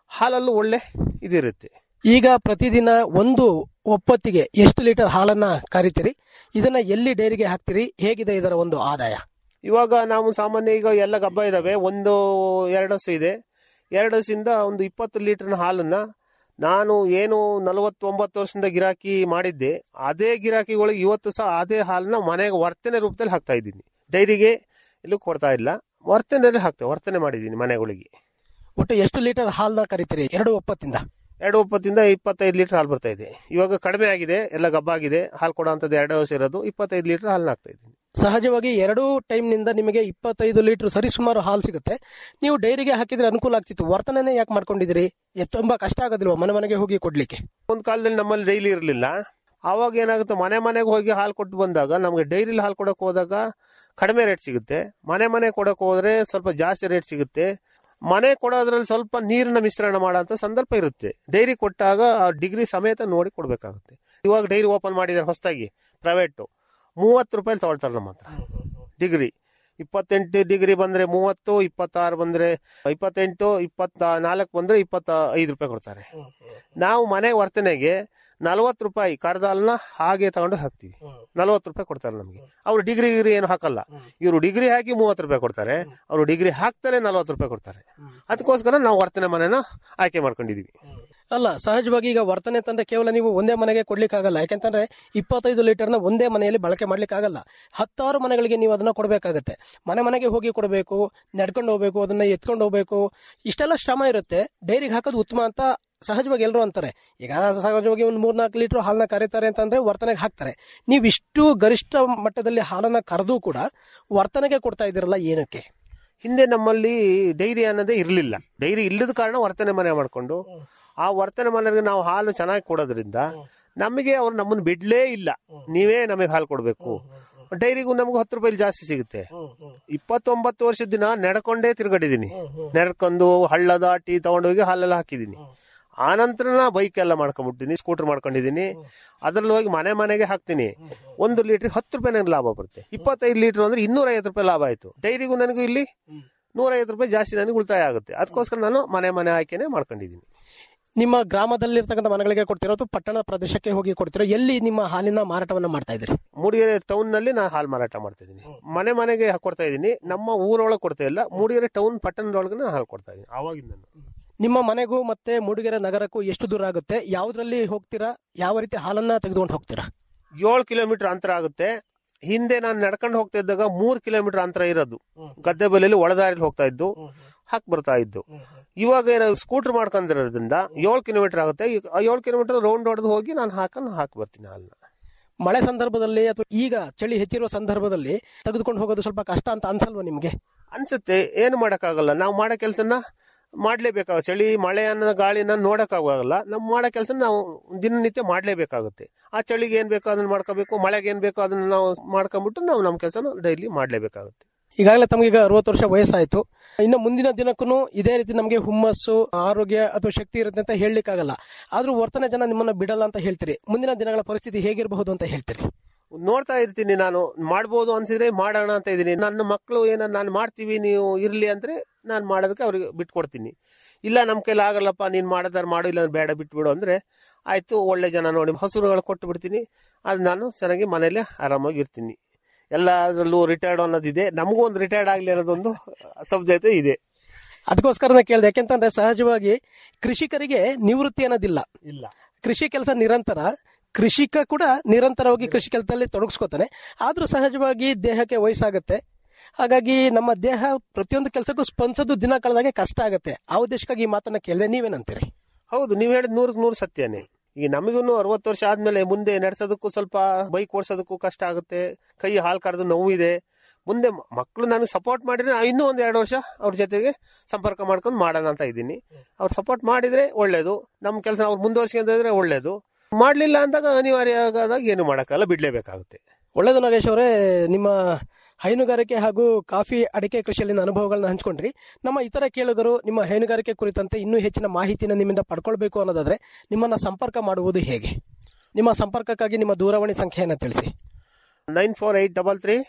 ಹಾಲಲ್ಲೂ ಒಳ್ಳೆ ಇದಿರುತ್ತೆ ಈಗ ಪ್ರತಿದಿನ ಒಂದು ಒಪ್ಪತ್ತಿಗೆ ಎಷ್ಟು ಲೀಟರ್ ಹಾಲನ್ನ ಕರಿತೀರಿ ಇದನ್ನ ಎಲ್ಲಿ ಡೈರಿಗೆ ಹಾಕ್ತೀರಿ ಹೇಗಿದೆ ಇದರ ಒಂದು ಆದಾಯ ಇವಾಗ ನಾವು ಸಾಮಾನ್ಯ ಈಗ ಎಲ್ಲ ಗಬ್ಬ ಇದಾವೆ ಒಂದು ಎರಡು ಹಸು ಇದೆ ಎರಡು ಹಸಿಂದ ಒಂದು ಇಪ್ಪತ್ತು ಲೀಟರ್ನ ಹಾಲನ್ನ ನಾನು ಏನು ನಲವತ್ತೊಂಬತ್ತು ವರ್ಷದಿಂದ ಗಿರಾಕಿ ಮಾಡಿದ್ದೆ ಅದೇ ಗಿರಾಕಿಗಳಿಗೆ ಇವತ್ತು ಸಹ ಅದೇ ಹಾಲನ್ನ ಮನೆಗೆ ವರ್ತನೆ ರೂಪದಲ್ಲಿ ಹಾಕ್ತಾ ಇದ್ದೀನಿ ಡೈರಿಗೆ ಎಲ್ಲೂ ಕೊಡ್ತಾ ಇಲ್ಲ ವರ್ತನೆಯಲ್ಲಿ ಹಾಕ್ತೇವೆ ವರ್ತನೆ ಮಾಡಿದ್ದೀನಿ ಮನೆಗಳಿಗೆ ಒಟ್ಟು ಎಷ್ಟು ಲೀಟರ್ ಹಾಲನ್ನ ಕರಿತೀರಿ ಎರಡು ಒಪ್ಪತ್ತಿಂದ ಎರಡು ಒಪ್ಪತ್ತಿಂದ ಇಪ್ಪತ್ತೈದು ಲೀಟರ್ ಹಾಲು ಬರ್ತಾ ಇದೆ ಇವಾಗ ಕಡಿಮೆ ಆಗಿದೆ ಎಲ್ಲ ಗಬ್ಬಾಗಿದೆ ಹಾಲು ಕೊಡೋಂಥದ್ದು ಎರಡು ವರ್ಷ ಇರೋದು ಇಪ್ಪತ್ತೈದು ಲೀಟರ್ ಹಾಲನ್ನ ಹಾಕ್ತಾ ಇದ್ದೀನಿ ಸಹಜವಾಗಿ ಎರಡೂ ಟೈಮ್ನಿಂದ ನಿಮಗೆ ಇಪ್ಪತ್ತೈದು ಲೀಟರ್ ಸರಿಸುಮಾರು ಹಾಲು ಸಿಗುತ್ತೆ ನೀವು ಡೈರಿಗೆ ಹಾಕಿದ್ರೆ ಅನುಕೂಲ ಆಗ್ತಿತ್ತು ವರ್ತನೆನೇ ಯಾಕೆ ಮಾಡ್ಕೊಂಡಿದ್ದೀರಿ ಎ- ತುಂಬಾ ಕಷ್ಟ ಆಗೋದಿಲ್ವಾ ಮನೆ ಮನೆಗೆ ಹೋಗಿ ಕೊಡ್ಲಿಕ್ಕೆ ಒಂದು ಕಾಲದಲ್ಲಿ ನಮ್ಮಲ್ಲಿ ಡೈಲಿ ಇರಲಿಲ್ಲ ಆವಾಗ ಏನಾಗುತ್ತೆ ಮನೆ ಮನೆಗೆ ಹೋಗಿ ಹಾಲು ಕೊಟ್ಟು ಬಂದಾಗ ನಮಗೆ ಡೈರಿಲಿ ಹಾಲು ಕೊಡಕ್ಕೆ ಹೋದಾಗ ಕಡಿಮೆ ರೇಟ್ ಸಿಗುತ್ತೆ ಮನೆ ಮನೆ ಕೊಡಕ್ಕೆ ಹೋದ್ರೆ ಸ್ವಲ್ಪ ಜಾಸ್ತಿ ರೇಟ್ ಸಿಗುತ್ತೆ ಮನೆ ಕೊಡೋದ್ರಲ್ಲಿ ಸ್ವಲ್ಪ ನೀರಿನ ಮಿಶ್ರಣ ಮಾಡೋಂಥ ಸಂದರ್ಭ ಇರುತ್ತೆ ಡೈರಿ ಕೊಟ್ಟಾಗ ಡಿಗ್ರಿ ಸಮೇತ ನೋಡಿ ಕೊಡಬೇಕಾಗುತ್ತೆ ಇವಾಗ ಡೈರಿ ಓಪನ್ ಮಾಡಿದ್ದಾರೆ ಹೊಸದಾಗಿ ಪ್ರೈವೇಟು ಮೂವತ್ತು ರೂಪಾಯಿ ತಗೊಳ್ತಾರೆ ನಮ್ಮ ಹತ್ರ ಡಿಗ್ರಿ ಇಪ್ಪತ್ತೆಂಟು ಡಿಗ್ರಿ ಬಂದ್ರೆ ಮೂವತ್ತು ಇಪ್ಪತ್ತಾರು ಬಂದ್ರೆ ಇಪ್ಪತ್ತೆಂಟು ಇಪ್ಪತ್ತ ನಾಲ್ಕು ಬಂದ್ರೆ ಇಪ್ಪತ್ತ ಐದು ರೂಪಾಯಿ ಕೊಡ್ತಾರೆ ನಾವು ಮನೆ ವರ್ತನೆಗೆ ನಲವತ್ತು ರೂಪಾಯಿ ಕರ್ದ ಹಾಲನ್ನ ಹಾಗೆ ತಗೊಂಡು ಹಾಕ್ತಿವಿ ನಲವತ್ತು ರೂಪಾಯಿ ಕೊಡ್ತಾರೆ ನಮಗೆ ಅವ್ರು ಡಿಗ್ರಿ ಗಿಗ್ರಿ ಏನು ಹಾಕಲ್ಲ ಇವರು ಡಿಗ್ರಿ ಹಾಕಿ ಮೂವತ್ತು ರೂಪಾಯಿ ಕೊಡ್ತಾರೆ ಅವರು ಡಿಗ್ರಿ ಹಾಕ್ತಾರೆ ನಲವತ್ತು ರೂಪಾಯಿ ಕೊಡ್ತಾರೆ ಅದಕ್ಕೋಸ್ಕರ ನಾವು ವರ್ತನೆ ಮನೆನ ಆಯ್ಕೆ ಮಾಡ್ಕೊಂಡಿದೀವಿ ಅಲ್ಲ ಸಹಜವಾಗಿ ಈಗ ವರ್ತನೆ ತಂದ್ರೆ ಕೇವಲ ನೀವು ಒಂದೇ ಮನೆಗೆ ಕೊಡ್ಲಿಕ್ಕೆ ಆಗಲ್ಲ ಯಾಕೆಂತಂದ್ರೆ ಇಪ್ಪತ್ತೈದು ಲೀಟರ್ನ ಒಂದೇ ಮನೆಯಲ್ಲಿ ಬಳಕೆ ಮಾಡ್ಲಿಕ್ಕೆ ಆಗಲ್ಲ ಹತ್ತಾರು ಮನೆಗಳಿಗೆ ನೀವು ಅದನ್ನ ಕೊಡಬೇಕಾಗತ್ತೆ ಮನೆ ಮನೆಗೆ ಹೋಗಿ ಕೊಡಬೇಕು ನಡ್ಕೊಂಡು ಹೋಗ್ಬೇಕು ಅದನ್ನ ಎತ್ಕೊಂಡು ಹೋಗ್ಬೇಕು ಇಷ್ಟೆಲ್ಲ ಶ್ರಮ ಇರುತ್ತೆ ಡೈರಿಗೆ ಹಾಕೋದು ಉತ್ತಮ ಅಂತ ಸಹಜವಾಗಿ ಎಲ್ಲರೂ ಅಂತಾರೆ ಈಗ ಸಹಜವಾಗಿ ಒಂದು ಮೂರ್ನಾಲ್ಕು ಲೀಟರ್ ಹಾಲನ್ನ ಕರೀತಾರೆ ಅಂತಂದ್ರೆ ವರ್ತನೆಗೆ ಹಾಕ್ತಾರೆ ನೀವು ಇಷ್ಟು ಗರಿಷ್ಠ ಮಟ್ಟದಲ್ಲಿ ಹಾಲನ್ನ ಕರೆದು ಕೂಡ ವರ್ತನೆಗೆ ಕೊಡ್ತಾ ಇದ್ದೀರಲ್ಲ ಏನಕ್ಕೆ ಹಿಂದೆ ನಮ್ಮಲ್ಲಿ ಡೈರಿ ಅನ್ನೋದೇ ಇರಲಿಲ್ಲ ಡೈರಿ ಇಲ್ಲದ ಕಾರಣ ವರ್ತನೆ ಮನೆ ಮಾಡ್ಕೊಂಡು ಆ ವರ್ತನೆ ಮನೆಗೆ ನಾವು ಹಾಲು ಚೆನ್ನಾಗಿ ಕೊಡೋದ್ರಿಂದ ನಮಗೆ ಅವ್ರು ನಮ್ಮನ್ನು ಬಿಡ್ಲೇ ಇಲ್ಲ ನೀವೇ ನಮಗೆ ಹಾಲು ಕೊಡಬೇಕು ಡೈರಿಗೂ ನಮಗೂ ಹತ್ತು ರೂಪಾಯಿ ಜಾಸ್ತಿ ಸಿಗುತ್ತೆ ಇಪ್ಪತ್ತೊಂಬತ್ತು ವರ್ಷದ ದಿನ ನಡ್ಕೊಂಡೇ ತಿರ್ಗಡಿದೀನಿ ನಡ್ಕೊಂಡು ಹಳ್ಳ ದಾಟಿ ತಗೊಂಡೋಗಿ ಹಾಲೆಲ್ಲ ಹಾಕಿದೀನಿ ಆ ನಂತರ ನಾ ಬೈಕ್ ಎಲ್ಲ ಮಾಡ್ಕೊಂಡ್ಬಿಟ್ಟಿನಿ ಸ್ಕೂಟರ್ ಮಾಡ್ಕೊಂಡಿದೀನಿ ಅದ್ರಲ್ಲಿ ಹೋಗಿ ಮನೆ ಮನೆಗೆ ಹಾಕ್ತೀನಿ ಒಂದು ಲೀಟರ್ ಹತ್ತು ರೂಪಾಯಿ ನನಗೆ ಲಾಭ ಬರುತ್ತೆ ಇಪ್ಪತ್ತೈದು ಲೀಟರ್ ಅಂದ್ರೆ ಇನ್ನೂರ ಐವತ್ತು ರೂಪಾಯಿ ಲಾಭ ಆಯ್ತು ಡೈರಿಗೂ ನನಗೂ ಇಲ್ಲಿ ನೂರೈವತ್ತು ರೂಪಾಯಿ ಜಾಸ್ತಿ ನನಗೆ ಉಳಿತಾಯ ಆಗುತ್ತೆ ಅದಕ್ಕೋಸ್ಕರ ನಾನು ಮನೆ ಮನೆ ಆಯ್ಕೆನೆ ಮಾಡ್ಕೊಂಡಿದ್ದೀನಿ ನಿಮ್ಮ ಗ್ರಾಮದಲ್ಲಿರ್ತಕ್ಕಂಥ ಮನೆಗಳಿಗೆ ಕೊಡ್ತಿರೋ ಅಥವಾ ಪಟ್ಟಣ ಪ್ರದೇಶಕ್ಕೆ ಹೋಗಿ ಕೊಡ್ತಿರೋ ಎಲ್ಲಿ ನಿಮ್ಮ ಹಾಲಿನ ಮಾರಾಟವನ್ನ ಮಾಡ್ತಾ ಇದ್ದೀರಿ ಮೂಡಿಗೆರೆ ಟೌನ್ ನಲ್ಲಿ ನಾನು ಹಾಲು ಮಾರಾಟ ಮಾಡ್ತಾ ಇದ್ದೀನಿ ಮನೆ ಮನೆಗೆ ಕೊಡ್ತಾ ಇದ್ದೀನಿ ನಮ್ಮ ಊರೊಳಗೆ ಕೊಡ್ತಾ ಇಲ್ಲ ಮೂಡಿಗೆರೆ ಟೌನ್ ಪಟ್ಟಣದೊಳಗೆ ನಾನು ಹಾಲು ಕೊಡ್ತಾ ಇದ್ದೀನಿ ಅವಾಗಿಂದ ನಿಮ್ಮ ಮನೆಗೂ ಮತ್ತೆ ಮೂಡಿಗೆರೆ ನಗರಕ್ಕೂ ಎಷ್ಟು ದೂರ ಆಗುತ್ತೆ ಯಾವ್ದ್ರಲ್ಲಿ ಹೋಗ್ತೀರಾ ಯಾವ ರೀತಿ ಹಾಲನ್ನ ತೆಗೆದುಕೊಂಡು ಹೋಗ್ತೀರಾ ಏಳು ಕಿಲೋಮೀಟರ್ ಅಂತರ ಆಗುತ್ತೆ ಹಿಂದೆ ನಾನು ನಡ್ಕೊಂಡು ಹೋಗ್ತಾ ಇದ್ದಾಗ ಮೂರ್ ಕಿಲೋಮೀಟರ್ ಅಂತರ ಇರೋದು ಗದ್ದೆ ಬಲೆಯಲ್ಲಿ ಒಳದಾರಿಲಿ ಹೋಗ್ತಾ ಇದ್ದು ಹಾಕ್ ಬರ್ತಾ ಇದ್ದು ಇವಾಗ ಏನೋ ಸ್ಕೂಟರ್ ಮಾಡ್ಕೊಂಡಿರೋದ್ರಿಂದ ಏಳು ಕಿಲೋಮೀಟರ್ ಆಗುತ್ತೆ ಈಗ ಏಳು ಕಿಲೋಮೀಟರ್ ರೌಂಡ್ ಹೊಡೆದು ಹೋಗಿ ನಾನು ಹಾಕೊಂಡು ಹಾಕಿ ಬರ್ತೀನಿ ಹಾಲನ್ನ ಮಳೆ ಸಂದರ್ಭದಲ್ಲಿ ಅಥವಾ ಈಗ ಚಳಿ ಹೆಚ್ಚಿರುವ ಸಂದರ್ಭದಲ್ಲಿ ತೆಗೆದುಕೊಂಡು ಹೋಗೋದು ಸ್ವಲ್ಪ ಕಷ್ಟ ಅಂತ ಅನ್ಸಲ್ವಾ ನಿಮ್ಗೆ ಅನ್ಸುತ್ತೆ ಏನು ಮಾಡಕ್ಕಾಗಲ್ಲ ನಾವು ಮಾಡೋ ಕೆಲಸನ ಮಾಡ್ಲೇಬೇಕಾಗ ಚಳಿ ಮಳೆ ಅನ್ನೋ ಗಾಳಿನ ನೋಡಕ್ಕಾಗಲ್ಲ ನಾವು ಮಾಡೋ ಕೆಲಸ ನಾವು ದಿನನಿತ್ಯ ಮಾಡ್ಲೇಬೇಕಾಗುತ್ತೆ ಆ ಚಳಿಗೆ ಏನ್ ಬೇಕೋ ಅದನ್ನ ಮಾಡ್ಕೋಬೇಕು ಮಳೆಗೆ ಏನ್ ಬೇಕೋ ಅದನ್ನ ನಾವು ಮಾಡ್ಕೊಂಡ್ಬಿಟ್ಟು ನಾವು ನಮ್ಮ ಕೆಲಸನ ಡೈಲಿ ಮಾಡ್ಲೇಬೇಕಾಗುತ್ತೆ ಈಗಾಗಲೇ ತಮಗೀಗ ಅರವತ್ತು ವರ್ಷ ವಯಸ್ಸಾಯ್ತು ಇನ್ನು ಮುಂದಿನ ದಿನಕ್ಕೂ ಇದೇ ರೀತಿ ನಮಗೆ ಹುಮ್ಮಸ್ಸು ಆರೋಗ್ಯ ಅಥವಾ ಶಕ್ತಿ ಇರುತ್ತೆ ಅಂತ ಹೇಳಲಿಕ್ಕಾಗಲ್ಲ ಆದ್ರೂ ವರ್ತನೆ ಜನ ನಿಮ್ಮನ್ನ ಬಿಡಲ್ಲ ಅಂತ ಹೇಳ್ತೀರಿ ಮುಂದಿನ ದಿನಗಳ ಪರಿಸ್ಥಿತಿ ಹೇಗಿರಬಹುದು ಅಂತ ಹೇಳ್ತೀರಿ ನೋಡ್ತಾ ಇರ್ತೀನಿ ನಾನು ಮಾಡ್ಬೋದು ಅನ್ಸಿದ್ರೆ ಮಾಡೋಣ ಅಂತ ಇದೀನಿ ನನ್ನ ಮಕ್ಕಳು ಏನ ನಾನು ಮಾಡ್ತೀವಿ ನೀವು ಇರ್ಲಿ ಅಂದ್ರೆ ನಾನು ಮಾಡೋದಕ್ಕೆ ಅವ್ರಿಗೆ ಬಿಟ್ಕೊಡ್ತೀನಿ ಇಲ್ಲ ನಮ್ಮ ಕೈಲಿ ಆಗಲ್ಲಪ್ಪ ನೀನು ಮಾಡೋದಾರು ಮಾಡು ಇಲ್ಲ ಬೇಡ ಬಿಟ್ಬಿಡು ಅಂದ್ರೆ ಆಯ್ತು ಒಳ್ಳೆ ಜನ ನೋಡಿ ಹಸುರುಗಳು ಕೊಟ್ಟು ಬಿಡ್ತೀನಿ ಅದು ನಾನು ಚೆನ್ನಾಗಿ ಮನೇಲಿ ಆರಾಮಾಗಿ ಇರ್ತೀನಿ ಎಲ್ಲದರಲ್ಲೂ ರಿಟೈರ್ಡ್ ಅನ್ನೋದಿದೆ ನಮಗೂ ಒಂದು ರಿಟೈರ್ಡ್ ಆಗಲಿ ಅನ್ನೋದೊಂದು ಸಬ್ಜೆಕ್ಟ್ ಇದೆ ಅದಕ್ಕೋಸ್ಕರನೇ ಕೇಳಿದೆ ಯಾಕೆಂತಂದ್ರೆ ಸಹಜವಾಗಿ ಕೃಷಿಕರಿಗೆ ನಿವೃತ್ತಿ ಅನ್ನೋದಿಲ್ಲ ಇಲ್ಲ ಕೃಷಿ ಕೆಲಸ ನಿರಂತರ ಕೃಷಿಕ ಕೂಡ ನಿರಂತರವಾಗಿ ಕೃಷಿ ಕೆಲಸದಲ್ಲಿ ತೊಡಗಿಸ್ಕೋತಾನೆ ಆದ್ರೂ ಸಹಜವಾಗಿ ದೇಹಕ್ಕೆ ವಯಸ್ಸಾಗುತ್ತೆ ಹಾಗಾಗಿ ನಮ್ಮ ದೇಹ ಪ್ರತಿಯೊಂದು ಕೆಲಸಕ್ಕೂ ಸ್ಪಂದಿಸೋದು ದಿನ ಕಳೆದಾಗೆ ಕಷ್ಟ ಆಗುತ್ತೆ ಆ ಉದ್ದೇಶಕ್ಕಾಗಿ ಈ ಮಾತನ್ನ ಕೇಳಿದೆ ನೀವೇನಂತೀರಿ ಹೌದು ನೀವ್ ಹೇಳಿದ್ ನೂರಕ್ಕೆ ನೂರು ಸತ್ಯನೇ ಈಗ ನಮಗೂ ಅರವತ್ತು ವರ್ಷ ಆದ್ಮೇಲೆ ಮುಂದೆ ನಡೆಸೋದಕ್ಕೂ ಸ್ವಲ್ಪ ಬೈಕ್ ಓಡಿಸೋದಕ್ಕೂ ಕಷ್ಟ ಆಗುತ್ತೆ ಕೈ ಹಾಲು ಕರೆದು ನೋವಿದೆ ಮುಂದೆ ಮ- ಮಕ್ಕಳು ನನಗೆ ಸಪೋರ್ಟ್ ಮಾಡಿದ್ರೆ ನಾನು ಇನ್ನೂ ಒಂದ್ ಎರಡು ವರ್ಷ ಅವ್ರ ಜೊತೆಗೆ ಸಂಪರ್ಕ ಮಾಡ್ಕೊಂಡು ಮಾಡೋಣ ಅಂತ ಇದ್ದೀನಿ ಅವ್ರು ಸಪೋರ್ಟ್ ಮಾಡಿದ್ರೆ ಒಳ್ಳೇದು ನಮ್ಮ ಕೆಲಸ ಅವ್ರು ಮುಂದುವರ್ಸ್ಕೊಂಡ್ರೆ ಒಳ್ಳೇದು ಮಾಡ್ಲಿಲ್ಲ ಅಂದಾಗ ಅನಿವಾರ್ಯ ಆದಾಗ ಏನು ಮಾಡೋಕ್ಕಲ್ಲ ಬಿಡ್ಲೇಬೇಕಾಗುತ್ತೆ ಒಳ್ಳೆಯದು ನಾಗೇಶ್ ಅವರೇ ನಿಮ್ಮ ಹೈನುಗಾರಿಕೆ ಹಾಗೂ ಕಾಫಿ ಅಡಿಕೆ ಕೃಷಿಯಲ್ಲಿನ ಅನುಭವಗಳನ್ನ ಹಂಚ್ಕೊಂಡ್ರಿ ನಮ್ಮ ಇತರ ಕೇಳುಗರು ನಿಮ್ಮ ಹೈನುಗಾರಿಕೆ ಕುರಿತಂತೆ ಇನ್ನೂ ಹೆಚ್ಚಿನ ಮಾಹಿತಿನ ನಿಮ್ಮಿಂದ ಪಡ್ಕೊಳ್ಬೇಕು ಅನ್ನೋದಾದ್ರೆ ನಿಮ್ಮನ್ನ ಸಂಪರ್ಕ ಮಾಡುವುದು ಹೇಗೆ ನಿಮ್ಮ ಸಂಪರ್ಕಕ್ಕಾಗಿ ನಿಮ್ಮ ದೂರವಾಣಿ ಸಂಖ್ಯೆಯನ್ನು ತಿಳಿಸಿ nine four eight double three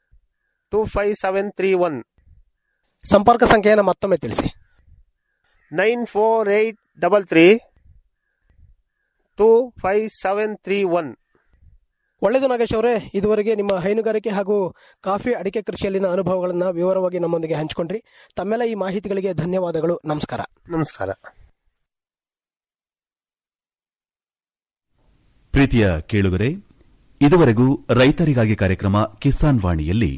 two five seven three one ಸಂಪರ್ಕ ಸಂಖ್ಯೆಯನ್ನು ಮತ್ತೊಮ್ಮೆ ತಿಳಿಸಿ nine four eight double three two five seven three one ಒಳ್ಳೆಯದು ನಾಗೇಶ್ ಅವರೇ ಇದುವರೆಗೆ ನಿಮ್ಮ ಹೈನುಗಾರಿಕೆ ಹಾಗೂ ಕಾಫಿ ಅಡಿಕೆ ಕೃಷಿಯಲ್ಲಿನ ಅನುಭವಗಳನ್ನು ವಿವರವಾಗಿ ನಮ್ಮೊಂದಿಗೆ ಹಂಚಿಕೊಂಡ್ರಿ ತಮ್ಮೆಲ್ಲ ಈ ಮಾಹಿತಿಗಳಿಗೆ ಧನ್ಯವಾದಗಳು ನಮಸ್ಕಾರ ನಮಸ್ಕಾರ ಪ್ರೀತಿಯ ಕೇಳುಗರೆ ಇದುವರೆಗೂ ರೈತರಿಗಾಗಿ ಕಾರ್ಯಕ್ರಮ ಕಿಸಾನ್ ವಾಣಿಯಲ್ಲಿ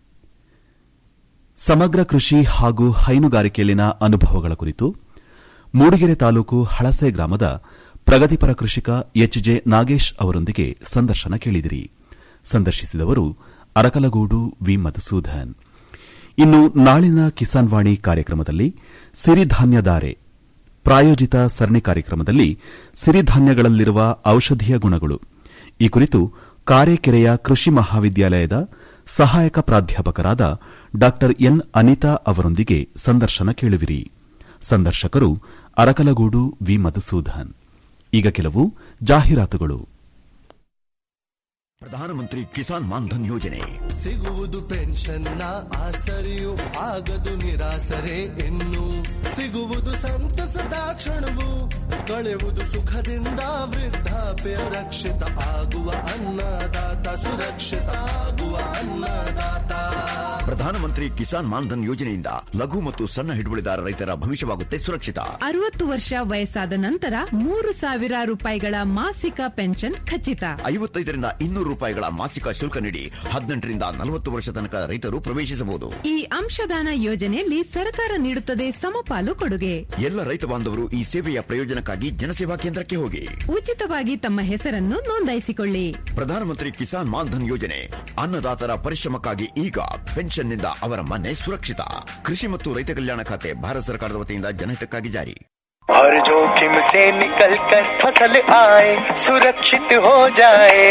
ಸಮಗ್ರ ಕೃಷಿ ಹಾಗೂ ಹೈನುಗಾರಿಕೆಯಲ್ಲಿನ ಅನುಭವಗಳ ಕುರಿತು ಮೂಡಿಗೆರೆ ತಾಲೂಕು ಹಳಸೆ ಗ್ರಾಮದ ಪ್ರಗತಿಪರ ಕೃಷಿಕ ಎಚ್ಜೆ ನಾಗೇಶ್ ಅವರೊಂದಿಗೆ ಸಂದರ್ಶನ ಕೇಳಿದಿರಿ ಸಂದರ್ಶಿಸಿದವರು ಅರಕಲಗೂಡು ವಿ ಮಧುಸೂದನ್ ಇನ್ನು ನಾಳಿನ ಕಿಸಾನ್ ವಾಣಿ ಕಾರ್ಯಕ್ರಮದಲ್ಲಿ ಸಿರಿಧಾನ್ಯಧಾರೆ ಪ್ರಾಯೋಜಿತ ಸರಣಿ ಕಾರ್ಯಕ್ರಮದಲ್ಲಿ ಸಿರಿಧಾನ್ಯಗಳಲ್ಲಿರುವ ಔಷಧೀಯ ಗುಣಗಳು ಈ ಕುರಿತು ಕಾರೆಕೆರೆಯ ಕೃಷಿ ಮಹಾವಿದ್ಯಾಲಯದ ಸಹಾಯಕ ಪ್ರಾಧ್ಯಾಪಕರಾದ ಡಾ ಎನ್ ಅನಿತಾ ಅವರೊಂದಿಗೆ ಸಂದರ್ಶನ ಕೇಳುವಿರಿ ಸಂದರ್ಶಕರು ಅರಕಲಗೂಡು ವಿ ಮಧುಸೂದನ್ ಈಗ ಕೆಲವು ಜಾಹೀರಾತುಗಳು ಪ್ರಧಾನಮಂತ್ರಿ ಕಿಸಾನ್ ಮಾನ್ಧನ್ ಯೋಜನೆ ಸಿಗುವುದು ಪೆನ್ಷನ್ನ ಆಸರೆಯು ಆಗದು ನಿರಾಸರೆ ಇನ್ನು ಸಿಗುವುದು ಸಂತಸದ ಕ್ಷಣವು ಕಳೆಯುವುದು ಸುಖದಿಂದ ವೃದ್ಧಾಪ್ಯ ರಕ್ಷಿತ ಆಗುವ ಅನ್ನದಾತ ಸುರಕ್ಷಿತ ಆಗುವ ಅನ್ನದಾತ ಪ್ರಧಾನಮಂತ್ರಿ ಕಿಸಾನ್ ಮಾನ್ಧನ್ ಯೋಜನೆಯಿಂದ ಲಘು ಮತ್ತು ಸಣ್ಣ ಹಿಡುವಳಿದಾರ ರೈತರ ಭವಿಷ್ಯವಾಗುತ್ತೆ ಸುರಕ್ಷಿತ ಅರವತ್ತು ವರ್ಷ ವಯಸ್ಸಾದ ನಂತರ ಮೂರು ಸಾವಿರ ರೂಪಾಯಿಗಳ ಮಾಸಿಕ ಪೆನ್ಷನ್ ಖಚಿತ ಐವತ್ತೈದರಿಂದ ಇನ್ನೂರು ರೂಪಾಯಿಗಳ ಮಾಸಿಕ ಶುಲ್ಕ ನೀಡಿ ಹದಿನೆಂಟರಿಂದ ನಲವತ್ತು ವರ್ಷ ತನಕ ರೈತರು ಪ್ರವೇಶಿಸಬಹುದು ಈ ಅಂಶದಾನ ಯೋಜನೆಯಲ್ಲಿ ಸರ್ಕಾರ ನೀಡುತ್ತದೆ ಸಮಪಾಲು ಕೊಡುಗೆ ಎಲ್ಲ ರೈತ ಬಾಂಧವರು ಈ ಸೇವೆಯ ಪ್ರಯೋಜನಕ್ಕಾಗಿ ಜನಸೇವಾ ಕೇಂದ್ರಕ್ಕೆ ಹೋಗಿ ಉಚಿತವಾಗಿ ತಮ್ಮ ಹೆಸರನ್ನು ನೋಂದಾಯಿಸಿಕೊಳ್ಳಿ ಪ್ರಧಾನಮಂತ್ರಿ ಕಿಸಾನ್ ಮಾನ್ಧನ್ ಯೋಜನೆ ಅನ್ನದಾತರ ಪರಿಶ್ರಮಕ್ಕಾಗಿ ಈಗ ಪೆನ್ಷನ್ನಿಂದ ಅವರ ಮನೆ ಸುರಕ್ಷಿತ ಕೃಷಿ ಮತ್ತು ರೈತ ಕಲ್ಯಾಣ ಖಾತೆ ಭಾರತ ಸರ್ಕಾರದ ವತಿಯಿಂದ ಜನಹಿತಕ್ಕಾಗಿ ಜಾರಿ हर जोखिम से निकल कर फसल आए सुरक्षित हो जाए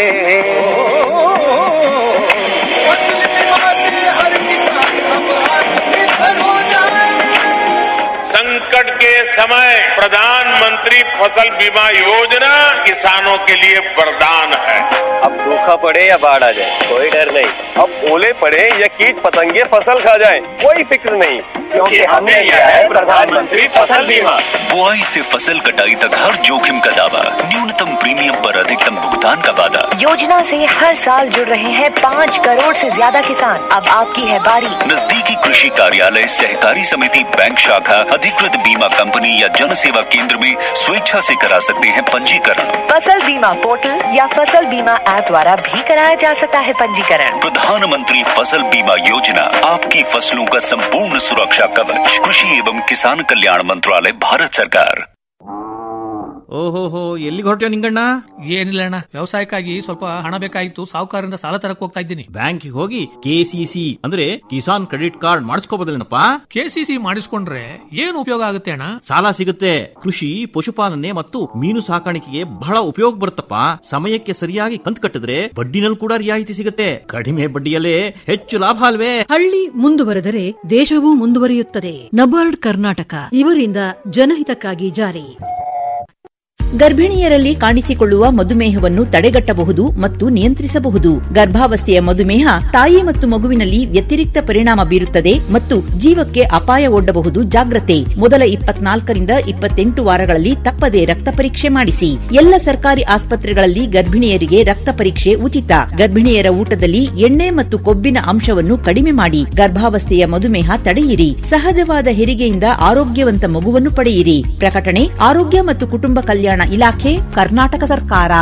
फसल बीमा से हर किसान अब आत्मनिर्भर हो जाए संकट के समय प्रधानमंत्री फसल बीमा योजना किसानों के लिए वरदान है अब सूखा पड़े या बाढ़ आ जाए कोई डर नहीं अब ओले पड़े या कीट पतंगे फसल खा जाए कोई फिक्र नहीं क्योंकि हमने लिया है प्रधानमंत्री फसल बीमा बुआई से फसल कटाई तक हर जोखिम का दावा न्यूनतम प्रीमियम पर अधिकतम भुगतान का वादा योजना से हर साल जुड़ रहे हैं पाँच करोड़ से ज्यादा किसान अब आपकी है बारी नजदीकी कृषि कार्यालय सहकारी समिति बैंक शाखा अधिकृत बीमा कंपनी या जन सेवा केंद्र में स्वेच्छा से करा सकते हैं पंजीकरण फसल बीमा पोर्टल या फसल बीमा ऐप द्वारा भी कराया जा सकता है पंजीकरण प्रधानमंत्री फसल बीमा योजना आपकी फसलों का संपूर्ण सुरक्षा कवच कृषि एवं किसान कल्याण मंत्रालय भारत सरकार ಓಹೋಹೋ ಎಲ್ಲಿಗೆ ಹೊರಟ್ಯೋ ನಿಂಗಣ್ಣ ಏನಿಲ್ಲ ಅಣ್ಣ ವ್ಯವಸಾಯಕ್ಕಾಗಿ ಸ್ವಲ್ಪ ಹಣ ಬೇಕಾಗಿತ್ತು ಸಾಹುಕಾರರಿಂದ ಸಾಲ ತರಕ್ ಹೋಗ್ತಾ ಇದ್ದೀನಿ ಬ್ಯಾಂಕಿಗೆ ಹೋಗಿ ಕೆಸಿಸಿ ಅಂದ್ರೆ ಕಿಸಾನ್ ಕ್ರೆಡಿಟ್ ಕಾರ್ಡ್ ಮಾಡಿಸ್ಕೋಬೋದಿಲ್ಲಪ್ಪ ಕೆಸಿಸಿ ಮಾಡಿಸ್ಕೊಂಡ್ರೆ ಏನು ಉಪಯೋಗ ಆಗುತ್ತೆ ಅಣ್ಣ ಸಾಲ ಸಿಗುತ್ತೆ ಕೃಷಿ ಪಶುಪಾಲನೆ ಮತ್ತು ಮೀನು ಸಾಕಾಣಿಕೆಗೆ ಬಹಳ ಉಪಯೋಗ ಬರುತ್ತಪ್ಪ ಸಮಯಕ್ಕೆ ಸರಿಯಾಗಿ ಕಂತು ಕಟ್ಟಿದ್ರೆ ಬಡ್ಡಿನಲ್ಲಿ ಕೂಡ ರಿಯಾಯಿತಿ ಸಿಗುತ್ತೆ ಕಡಿಮೆ ಬಡ್ಡಿಯಲ್ಲೇ ಹೆಚ್ಚು ಲಾಭ ಅಲ್ವೇ ಹಳ್ಳಿ ಮುಂದುವರೆದರೆ ದೇಶವೂ ಮುಂದುವರಿಯುತ್ತದೆ ನಬಾರ್ಡ್ ಕರ್ನಾಟಕ ಇವರಿಂದ ಜನಹಿತಕ್ಕಾಗಿ ಜಾರಿ ಗರ್ಭಿಣಿಯರಲ್ಲಿ ಕಾಣಿಸಿಕೊಳ್ಳುವ ಮಧುಮೇಹವನ್ನು ತಡೆಗಟ್ಟಬಹುದು ಮತ್ತು ನಿಯಂತ್ರಿಸಬಹುದು ಗರ್ಭಾವಸ್ಥೆಯ ಮಧುಮೇಹ ತಾಯಿ ಮತ್ತು ಮಗುವಿನಲ್ಲಿ ವ್ಯತಿರಿಕ್ತ ಪರಿಣಾಮ ಬೀರುತ್ತದೆ ಮತ್ತು ಜೀವಕ್ಕೆ ಅಪಾಯ ಒಡ್ಡಬಹುದು ಜಾಗ್ರತೆ ಮೊದಲ ಇಪ್ಪತ್ನಾಲ್ಕರಿಂದ ಇಪ್ಪತ್ತೆಂಟು ವಾರಗಳಲ್ಲಿ ತಪ್ಪದೆ ರಕ್ತ ಪರೀಕ್ಷೆ ಮಾಡಿಸಿ ಎಲ್ಲ ಸರ್ಕಾರಿ ಆಸ್ಪತ್ರೆಗಳಲ್ಲಿ ಗರ್ಭಿಣಿಯರಿಗೆ ರಕ್ತ ಪರೀಕ್ಷೆ ಉಚಿತ ಗರ್ಭಿಣಿಯರ ಊಟದಲ್ಲಿ ಎಣ್ಣೆ ಮತ್ತು ಕೊಬ್ಬಿನ ಅಂಶವನ್ನು ಕಡಿಮೆ ಮಾಡಿ ಗರ್ಭಾವಸ್ಥೆಯ ಮಧುಮೇಹ ತಡೆಯಿರಿ ಸಹಜವಾದ ಹೆರಿಗೆಯಿಂದ ಆರೋಗ್ಯವಂತ ಮಗುವನ್ನು ಪಡೆಯಿರಿ ಪ್ರಕಟಣೆ ಆರೋಗ್ಯ ಮತ್ತು ಕುಟುಂಬ ಕಲ್ಯಾಣ ಇಲಾಖೆ ಕರ್ನಾಟಕ ಸರ್ಕಾರ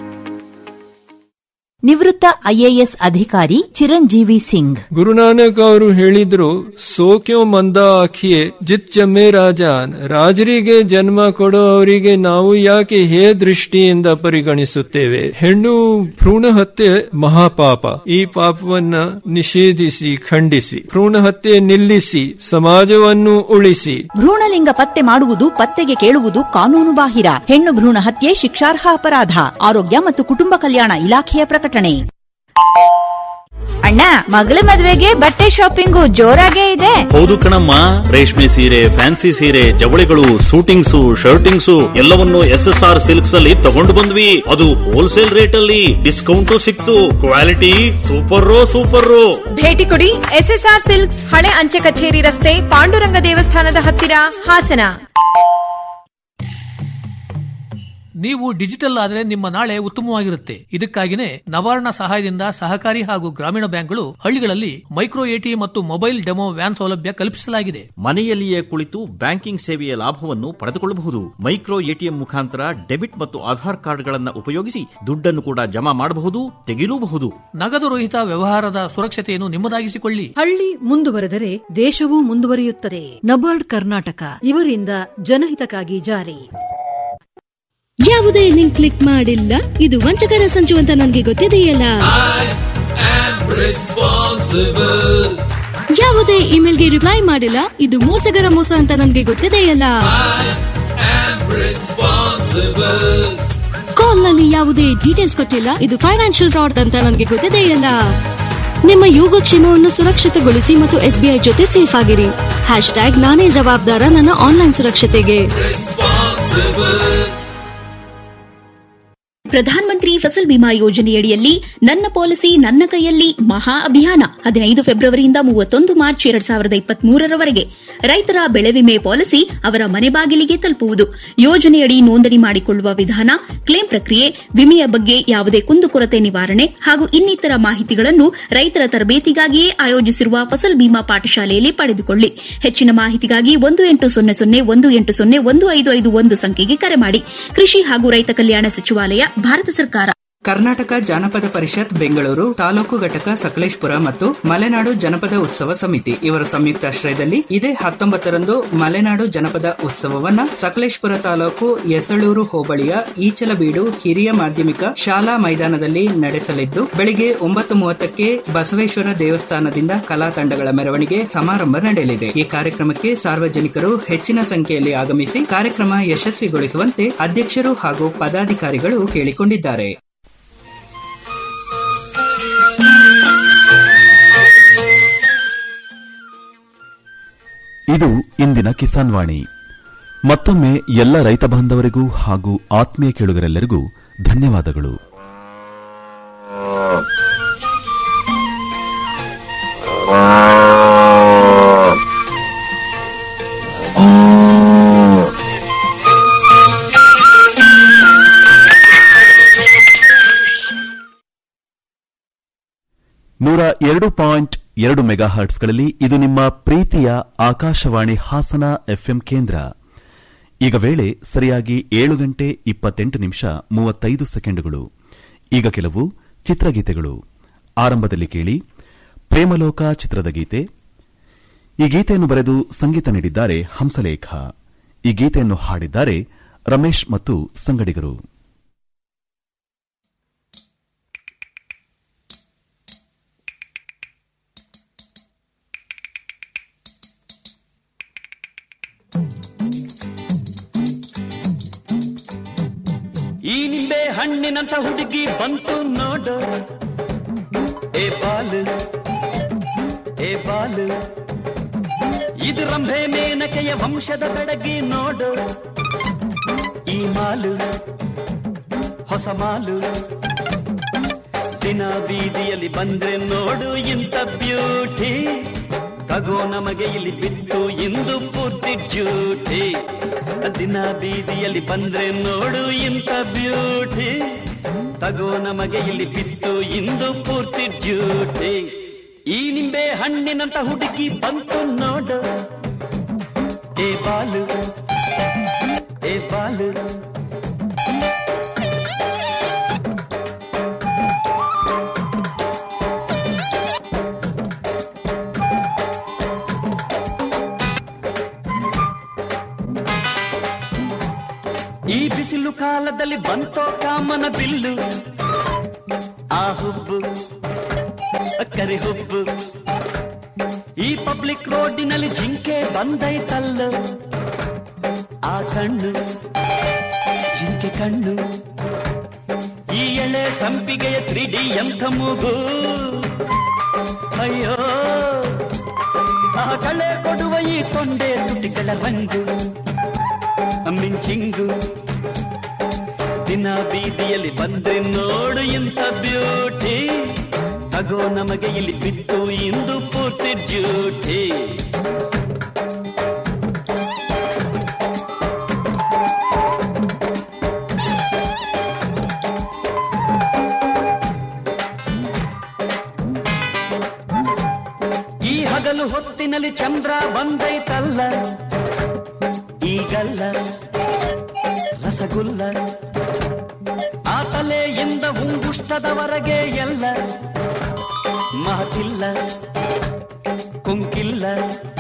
ನಿವೃತ್ತ ಐಎಎಸ್ ಅಧಿಕಾರಿ ಚಿರಂಜೀವಿ ಸಿಂಗ್ ಗುರುನಾನಕ್ ಅವರು ಹೇಳಿದ್ರು ಸೋಕ್ಯೋ ಮಂದ ಆಖಿಯೇ ಜಿತ್ ಜಮ್ಮೆ ರಾಜಾನ್ ರಾಜರಿಗೆ ಜನ್ಮ ಕೊಡೋ ಅವರಿಗೆ ನಾವು ಯಾಕೆ ಹೇ ದೃಷ್ಟಿಯಿಂದ ಪರಿಗಣಿಸುತ್ತೇವೆ ಹೆಣ್ಣು ಭ್ರೂಣ ಹತ್ಯೆ ಮಹಾಪಾಪ ಈ ಪಾಪವನ್ನ ನಿಷೇಧಿಸಿ ಖಂಡಿಸಿ ಭ್ರೂಣ ಹತ್ಯೆ ನಿಲ್ಲಿಸಿ ಸಮಾಜವನ್ನು ಉಳಿಸಿ ಭ್ರೂಣಲಿಂಗ ಪತ್ತೆ ಮಾಡುವುದು ಪತ್ತೆಗೆ ಕೇಳುವುದು ಕಾನೂನು ಬಾಹಿರ ಹೆಣ್ಣು ಭ್ರೂಣ ಹತ್ಯೆ ಶಿಕ್ಷಾರ್ಹ ಅಪರಾಧ ಆರೋಗ್ಯ ಮತ್ತು ಕುಟುಂಬ ಕಲ್ಯಾಣ ಇಲಾಖೆಯ ಪ್ರಕಟಣೆ ಅಣ್ಣ ಮಗಳ ಮದ್ವೆಗೆ ಬಟ್ಟೆ ಶಾಪಿಂಗು ಜೋರಾಗೇ ಇದೆ ಹೌದು ಕಣಮ್ಮ ರೇಷ್ಮೆ ಸೀರೆ ಫ್ಯಾನ್ಸಿ ಸೀರೆ ಜವಳಿಗಳು ಸೂಟಿಂಗ್ಸು ಶರ್ಟಿಂಗ್ಸು ಎಲ್ಲವನ್ನು ಎಸ್ ಎಸ್ ಆರ್ ಸಿಲ್ಕ್ಸ್ ಅಲ್ಲಿ ತಗೊಂಡು ಬಂದ್ವಿ ಅದು ಹೋಲ್ಸೇಲ್ ರೇಟ್ ಅಲ್ಲಿ ಡಿಸ್ಕೌಂಟು ಸಿಕ್ತು ಕ್ವಾಲಿಟಿ ಸೂಪರ್ ಸೂಪರ್ ಭೇಟಿ ಕೊಡಿ ಎಸ್ಎಸ್ಆರ್ ಸಿಲ್ಕ್ಸ್ ಹಳೆ ಅಂಚೆ ಕಚೇರಿ ರಸ್ತೆ ಪಾಂಡುರಂಗ ದೇವಸ್ಥಾನದ ಹತ್ತಿರ ಹಾಸನ ನೀವು ಡಿಜಿಟಲ್ ಆದ್ರೆ ನಿಮ್ಮ ನಾಳೆ ಉತ್ತಮವಾಗಿರುತ್ತೆ ಇದಕ್ಕಾಗಿನೇ ನವಾರ್ಣ ಸಹಾಯದಿಂದ ಸಹಕಾರಿ ಹಾಗೂ ಗ್ರಾಮೀಣ ಬ್ಯಾಂಕ್ಗಳು ಹಳ್ಳಿಗಳಲ್ಲಿ ಮೈಕ್ರೋ ಎಟಿ ಮತ್ತು ಮೊಬೈಲ್ ಡೆಮೋ ವ್ಯಾನ್ ಸೌಲಭ್ಯ ಕಲ್ಪಿಸಲಾಗಿದೆ ಮನೆಯಲ್ಲಿಯೇ ಕುಳಿತು ಬ್ಯಾಂಕಿಂಗ್ ಸೇವೆಯ ಲಾಭವನ್ನು ಪಡೆದುಕೊಳ್ಳಬಹುದು ಮೈಕ್ರೋ ಎಟಿಎಂ ಮುಖಾಂತರ ಡೆಬಿಟ್ ಮತ್ತು ಆಧಾರ್ ಕಾರ್ಡ್ಗಳನ್ನು ಉಪಯೋಗಿಸಿ ದುಡ್ಡನ್ನು ಕೂಡ ಜಮಾ ಮಾಡಬಹುದು ತೆಗೆಯಲೂಬಹುದು ನಗದು ರಹಿತ ವ್ಯವಹಾರದ ಸುರಕ್ಷತೆಯನ್ನು ನಿಮ್ಮದಾಗಿಸಿಕೊಳ್ಳಿ ಹಳ್ಳಿ ಮುಂದುವರೆದರೆ ದೇಶವೂ ಮುಂದುವರಿಯುತ್ತದೆ ನಬಾರ್ಡ್ ಕರ್ನಾಟಕ ಇವರಿಂದ ಜನಹಿತಕ್ಕಾಗಿ ಜಾರಿ ಯಾವುದೇ ಲಿಂಕ್ ಕ್ಲಿಕ್ ಮಾಡಿಲ್ಲ ಇದು ವಂಚಕರ ಸಂಚು ಅಂತ ನನಗೆ ಗೊತ್ತಿದೆಯಲ್ಲ ಯಾವುದೇ ಇಮೇಲ್ಗೆ ರಿಪ್ಲೈ ಮಾಡಿಲ್ಲ ಇದು ಮೋಸಗರ ಮೋಸ ಅಂತ ನನಗೆ ಗೊತ್ತಿದೆಯಲ್ಲ ಕಾಲ್ ನಲ್ಲಿ ಯಾವುದೇ ಡೀಟೇಲ್ಸ್ ಕೊಟ್ಟಿಲ್ಲ ಇದು ಫೈನಾನ್ಷಿಯಲ್ ಫ್ರಾಡ್ ಅಂತ ನನಗೆ ಗೊತ್ತಿದೆಯಲ್ಲ ನಿಮ್ಮ ಯೋಗಕ್ಷೇಮವನ್ನು ಸುರಕ್ಷಿತಗೊಳಿಸಿ ಮತ್ತು ಎಸ್ಬಿಐ ಜೊತೆ ಸೇಫ್ ಆಗಿರಿ ಹ್ಯಾಶ್ ಟ್ಯಾಗ್ ನಾನೇ ಜವಾಬ್ದಾರ ನನ್ನ ಆನ್ಲೈನ್ ಸುರಕ್ಷತೆಗೆ ಪ್ರಧಾನ ಮಂತ್ರಿ ಫಸಲ್ ಬಿಮಾ ಯೋಜನೆಯಡಿಯಲ್ಲಿ ನನ್ನ ಪಾಲಿಸಿ ನನ್ನ ಕೈಯಲ್ಲಿ ಮಹಾ ಅಭಿಯಾನ ಹದಿನೈದು ಫೆಬ್ರವರಿಯಿಂದ ಮೂವತ್ತೊಂದು ಮಾರ್ಚ್ ಎರಡ್ ಸಾವಿರದ ಇಪ್ಪತ್ಮೂರರವರೆಗೆ ರೈತರ ಬೆಳೆ ವಿಮೆ ಪಾಲಿಸಿ ಅವರ ಮನೆ ಬಾಗಿಲಿಗೆ ತಲುಪುವುದು ಯೋಜನೆಯಡಿ ನೋಂದಣಿ ಮಾಡಿಕೊಳ್ಳುವ ವಿಧಾನ ಕ್ಲೇಮ್ ಪ್ರಕ್ರಿಯೆ ವಿಮೆಯ ಬಗ್ಗೆ ಯಾವುದೇ ಕುಂದುಕೊರತೆ ನಿವಾರಣೆ ಹಾಗೂ ಇನ್ನಿತರ ಮಾಹಿತಿಗಳನ್ನು ರೈತರ ತರಬೇತಿಗಾಗಿಯೇ ಆಯೋಜಿಸಿರುವ ಫಸಲ್ ಬಿಮಾ ಪಾಠಶಾಲೆಯಲ್ಲಿ ಪಡೆದುಕೊಳ್ಳಿ ಹೆಚ್ಚಿನ ಮಾಹಿತಿಗಾಗಿ ಒಂದು ಎಂಟು ಸೊನ್ನೆ ಸೊನ್ನೆ ಒಂದು ಎಂಟು ಸೊನ್ನೆ ಒಂದು ಐದು ಐದು ಒಂದು ಸಂಖ್ಯೆಗೆ ಕರೆ ಮಾಡಿ ಕೃಷಿ ಹಾಗೂ ರೈತ ಕಲ್ಯಾಣ ಸಚಿವಾಲಯ ಭಾರತ ಸರ್ಕಾರ ಕರ್ನಾಟಕ ಜಾನಪದ ಪರಿಷತ್ ಬೆಂಗಳೂರು ತಾಲೂಕು ಘಟಕ ಸಕಲೇಶ್ಪುರ ಮತ್ತು ಮಲೆನಾಡು ಜನಪದ ಉತ್ಸವ ಸಮಿತಿ ಇವರ ಸಂಯುಕ್ತಾಶ್ರಯದಲ್ಲಿ ಇದೇ ಹತ್ತೊಂಬತ್ತರಂದು ಮಲೆನಾಡು ಜನಪದ ಉತ್ಸವವನ್ನ ಸಕಲೇಶ್ಪುರ ತಾಲೂಕು ಯಸಳೂರು ಹೋಬಳಿಯ ಈಚಲಬೀಡು ಹಿರಿಯ ಮಾಧ್ಯಮಿಕ ಶಾಲಾ ಮೈದಾನದಲ್ಲಿ ನಡೆಸಲಿದ್ದು ಬೆಳಿಗ್ಗೆ ಒಂಬತ್ತು ಮೂವತ್ತಕ್ಕೆ ಬಸವೇಶ್ವರ ದೇವಸ್ಥಾನದಿಂದ ಕಲಾ ತಂಡಗಳ ಮೆರವಣಿಗೆ ಸಮಾರಂಭ ನಡೆಯಲಿದೆ ಈ ಕಾರ್ಯಕ್ರಮಕ್ಕೆ ಸಾರ್ವಜನಿಕರು ಹೆಚ್ಚಿನ ಸಂಖ್ಯೆಯಲ್ಲಿ ಆಗಮಿಸಿ ಕಾರ್ಯಕ್ರಮ ಯಶಸ್ವಿಗೊಳಿಸುವಂತೆ ಅಧ್ಯಕ್ಷರು ಹಾಗೂ ಪದಾಧಿಕಾರಿಗಳು ಕೇಳಿಕೊಂಡಿದ್ದಾರೆ ಇದು ಇಂದಿನ ಕಿಸಾನ್ ವಾಣಿ ಮತ್ತೊಮ್ಮೆ ಎಲ್ಲ ರೈತ ಬಾಂಧವರಿಗೂ ಹಾಗೂ ಆತ್ಮೀಯ ಕೇಳುಗರೆಲ್ಲರಿಗೂ ಧನ್ಯವಾದಗಳು ನೂರ ಎರಡು ಪಾಯಿಂಟ್ ಎರಡು ಮೆಗಾ ಹರ್ಟ್ಸ್ಗಳಲ್ಲಿ ಇದು ನಿಮ್ಮ ಪ್ರೀತಿಯ ಆಕಾಶವಾಣಿ ಹಾಸನ ಎಫ್ಎಂ ಕೇಂದ್ರ ಈಗ ವೇಳೆ ಸರಿಯಾಗಿ ಏಳು ಗಂಟೆ ಇಪ್ಪತ್ತೆಂಟು ನಿಮಿಷ ಮೂವತ್ತೈದು ಸೆಕೆಂಡುಗಳು ಈಗ ಕೆಲವು ಚಿತ್ರಗೀತೆಗಳು ಆರಂಭದಲ್ಲಿ ಕೇಳಿ ಪ್ರೇಮಲೋಕ ಚಿತ್ರದ ಗೀತೆ ಈ ಗೀತೆಯನ್ನು ಬರೆದು ಸಂಗೀತ ನೀಡಿದ್ದಾರೆ ಹಂಸಲೇಖ ಈ ಗೀತೆಯನ್ನು ಹಾಡಿದ್ದಾರೆ ರಮೇಶ್ ಮತ್ತು ಸಂಗಡಿಗರು ಈ ನಿಂಬೆ ಹಣ್ಣಿನಂತ ಹುಡುಗಿ ಬಂತು ನೋಡು ಏ ಬಾಲು ಏ ಬಾಲು ಇದು ರಂಭೆ ಮೇನಕೆಯ ವಂಶದ ಬೆಡಗಿ ನೋಡು ಈ ಮಾಲು ಹೊಸ ಮಾಲು ದಿನ ಬೀದಿಯಲ್ಲಿ ಬಂದ್ರೆ ನೋಡು ಇಂಥ ಬ್ಯೂಟಿ ತಗೋ ನಮಗೆ ಇಲ್ಲಿ ಬಿತ್ತು ಇಂದು ಪೂರ್ತಿ ಡ್ಯೂಟಿ ದಿನ ಬೀದಿಯಲ್ಲಿ ಬಂದ್ರೆ ನೋಡು ಇಂಥ ಬ್ಯೂಟಿ ತಗೋ ನಮಗೆ ಇಲ್ಲಿ ಬಿತ್ತು ಇಂದು ಪೂರ್ತಿ ಡ್ಯೂಟಿ ಈ ನಿಂಬೆ ಹಣ್ಣಿನಂತ ಹುಡುಗಿ ಬಂತು ನೋಡು ಏ ಬಾಲು ಏ ಬಾಲು ಈ ಬಿಸಿಲು ಕಾಲದಲ್ಲಿ ಬಂತೋ ಕಾಮನ ಬಿಲ್ಲು ಆ ಹುಬ್ಬು ಕರಿ ಹುಬ್ಬು ಈ ಪಬ್ಲಿಕ್ ರೋಡಿನಲ್ಲಿ ಜಿಂಕೆ ಬಂದೈತಲ್ಲ ಆ ಕಣ್ಣು ಜಿಂಕೆ ಕಣ್ಣು ಈ ಎಳೆ ಸಂಪಿಗೆಯ ತ್ರಿಡಿ ಎಂಥ ಮೂಗು ಅಯ್ಯೋ ಆ ಕಳೆ ಕೊಡುವ ಈ ತೊಂಡೆ ತುಟಿಗಳ ರಂಗು ಮಿಂಚಿಂಗು ದಿನ ಬೀದಿಯಲ್ಲಿ ಬಂದ್ರೆ ನೋಡು ಇಂಥ ಬ್ಯೂಟಿ ತಗೋ ನಮಗೆ ಇಲ್ಲಿ ಬಿತ್ತು ಇಂದು ಪೂರ್ತಿ ಡ್ಯೂಟಿ ಹಗಲು ಹೊತ್ತಿನಲ್ಲಿ ಚಂದ್ರ ಬಂದೈತಲ್ಲ ಈಗಲ್ಲ ರಸಗುಲ್ಲ ಆ ತಲೆಯಿಂದ ಉಂಗುಷ್ಟದವರೆಗೆ ಎಲ್ಲ ಮಾತಿಲ್ಲ ಕುಂಕಿಲ್ಲ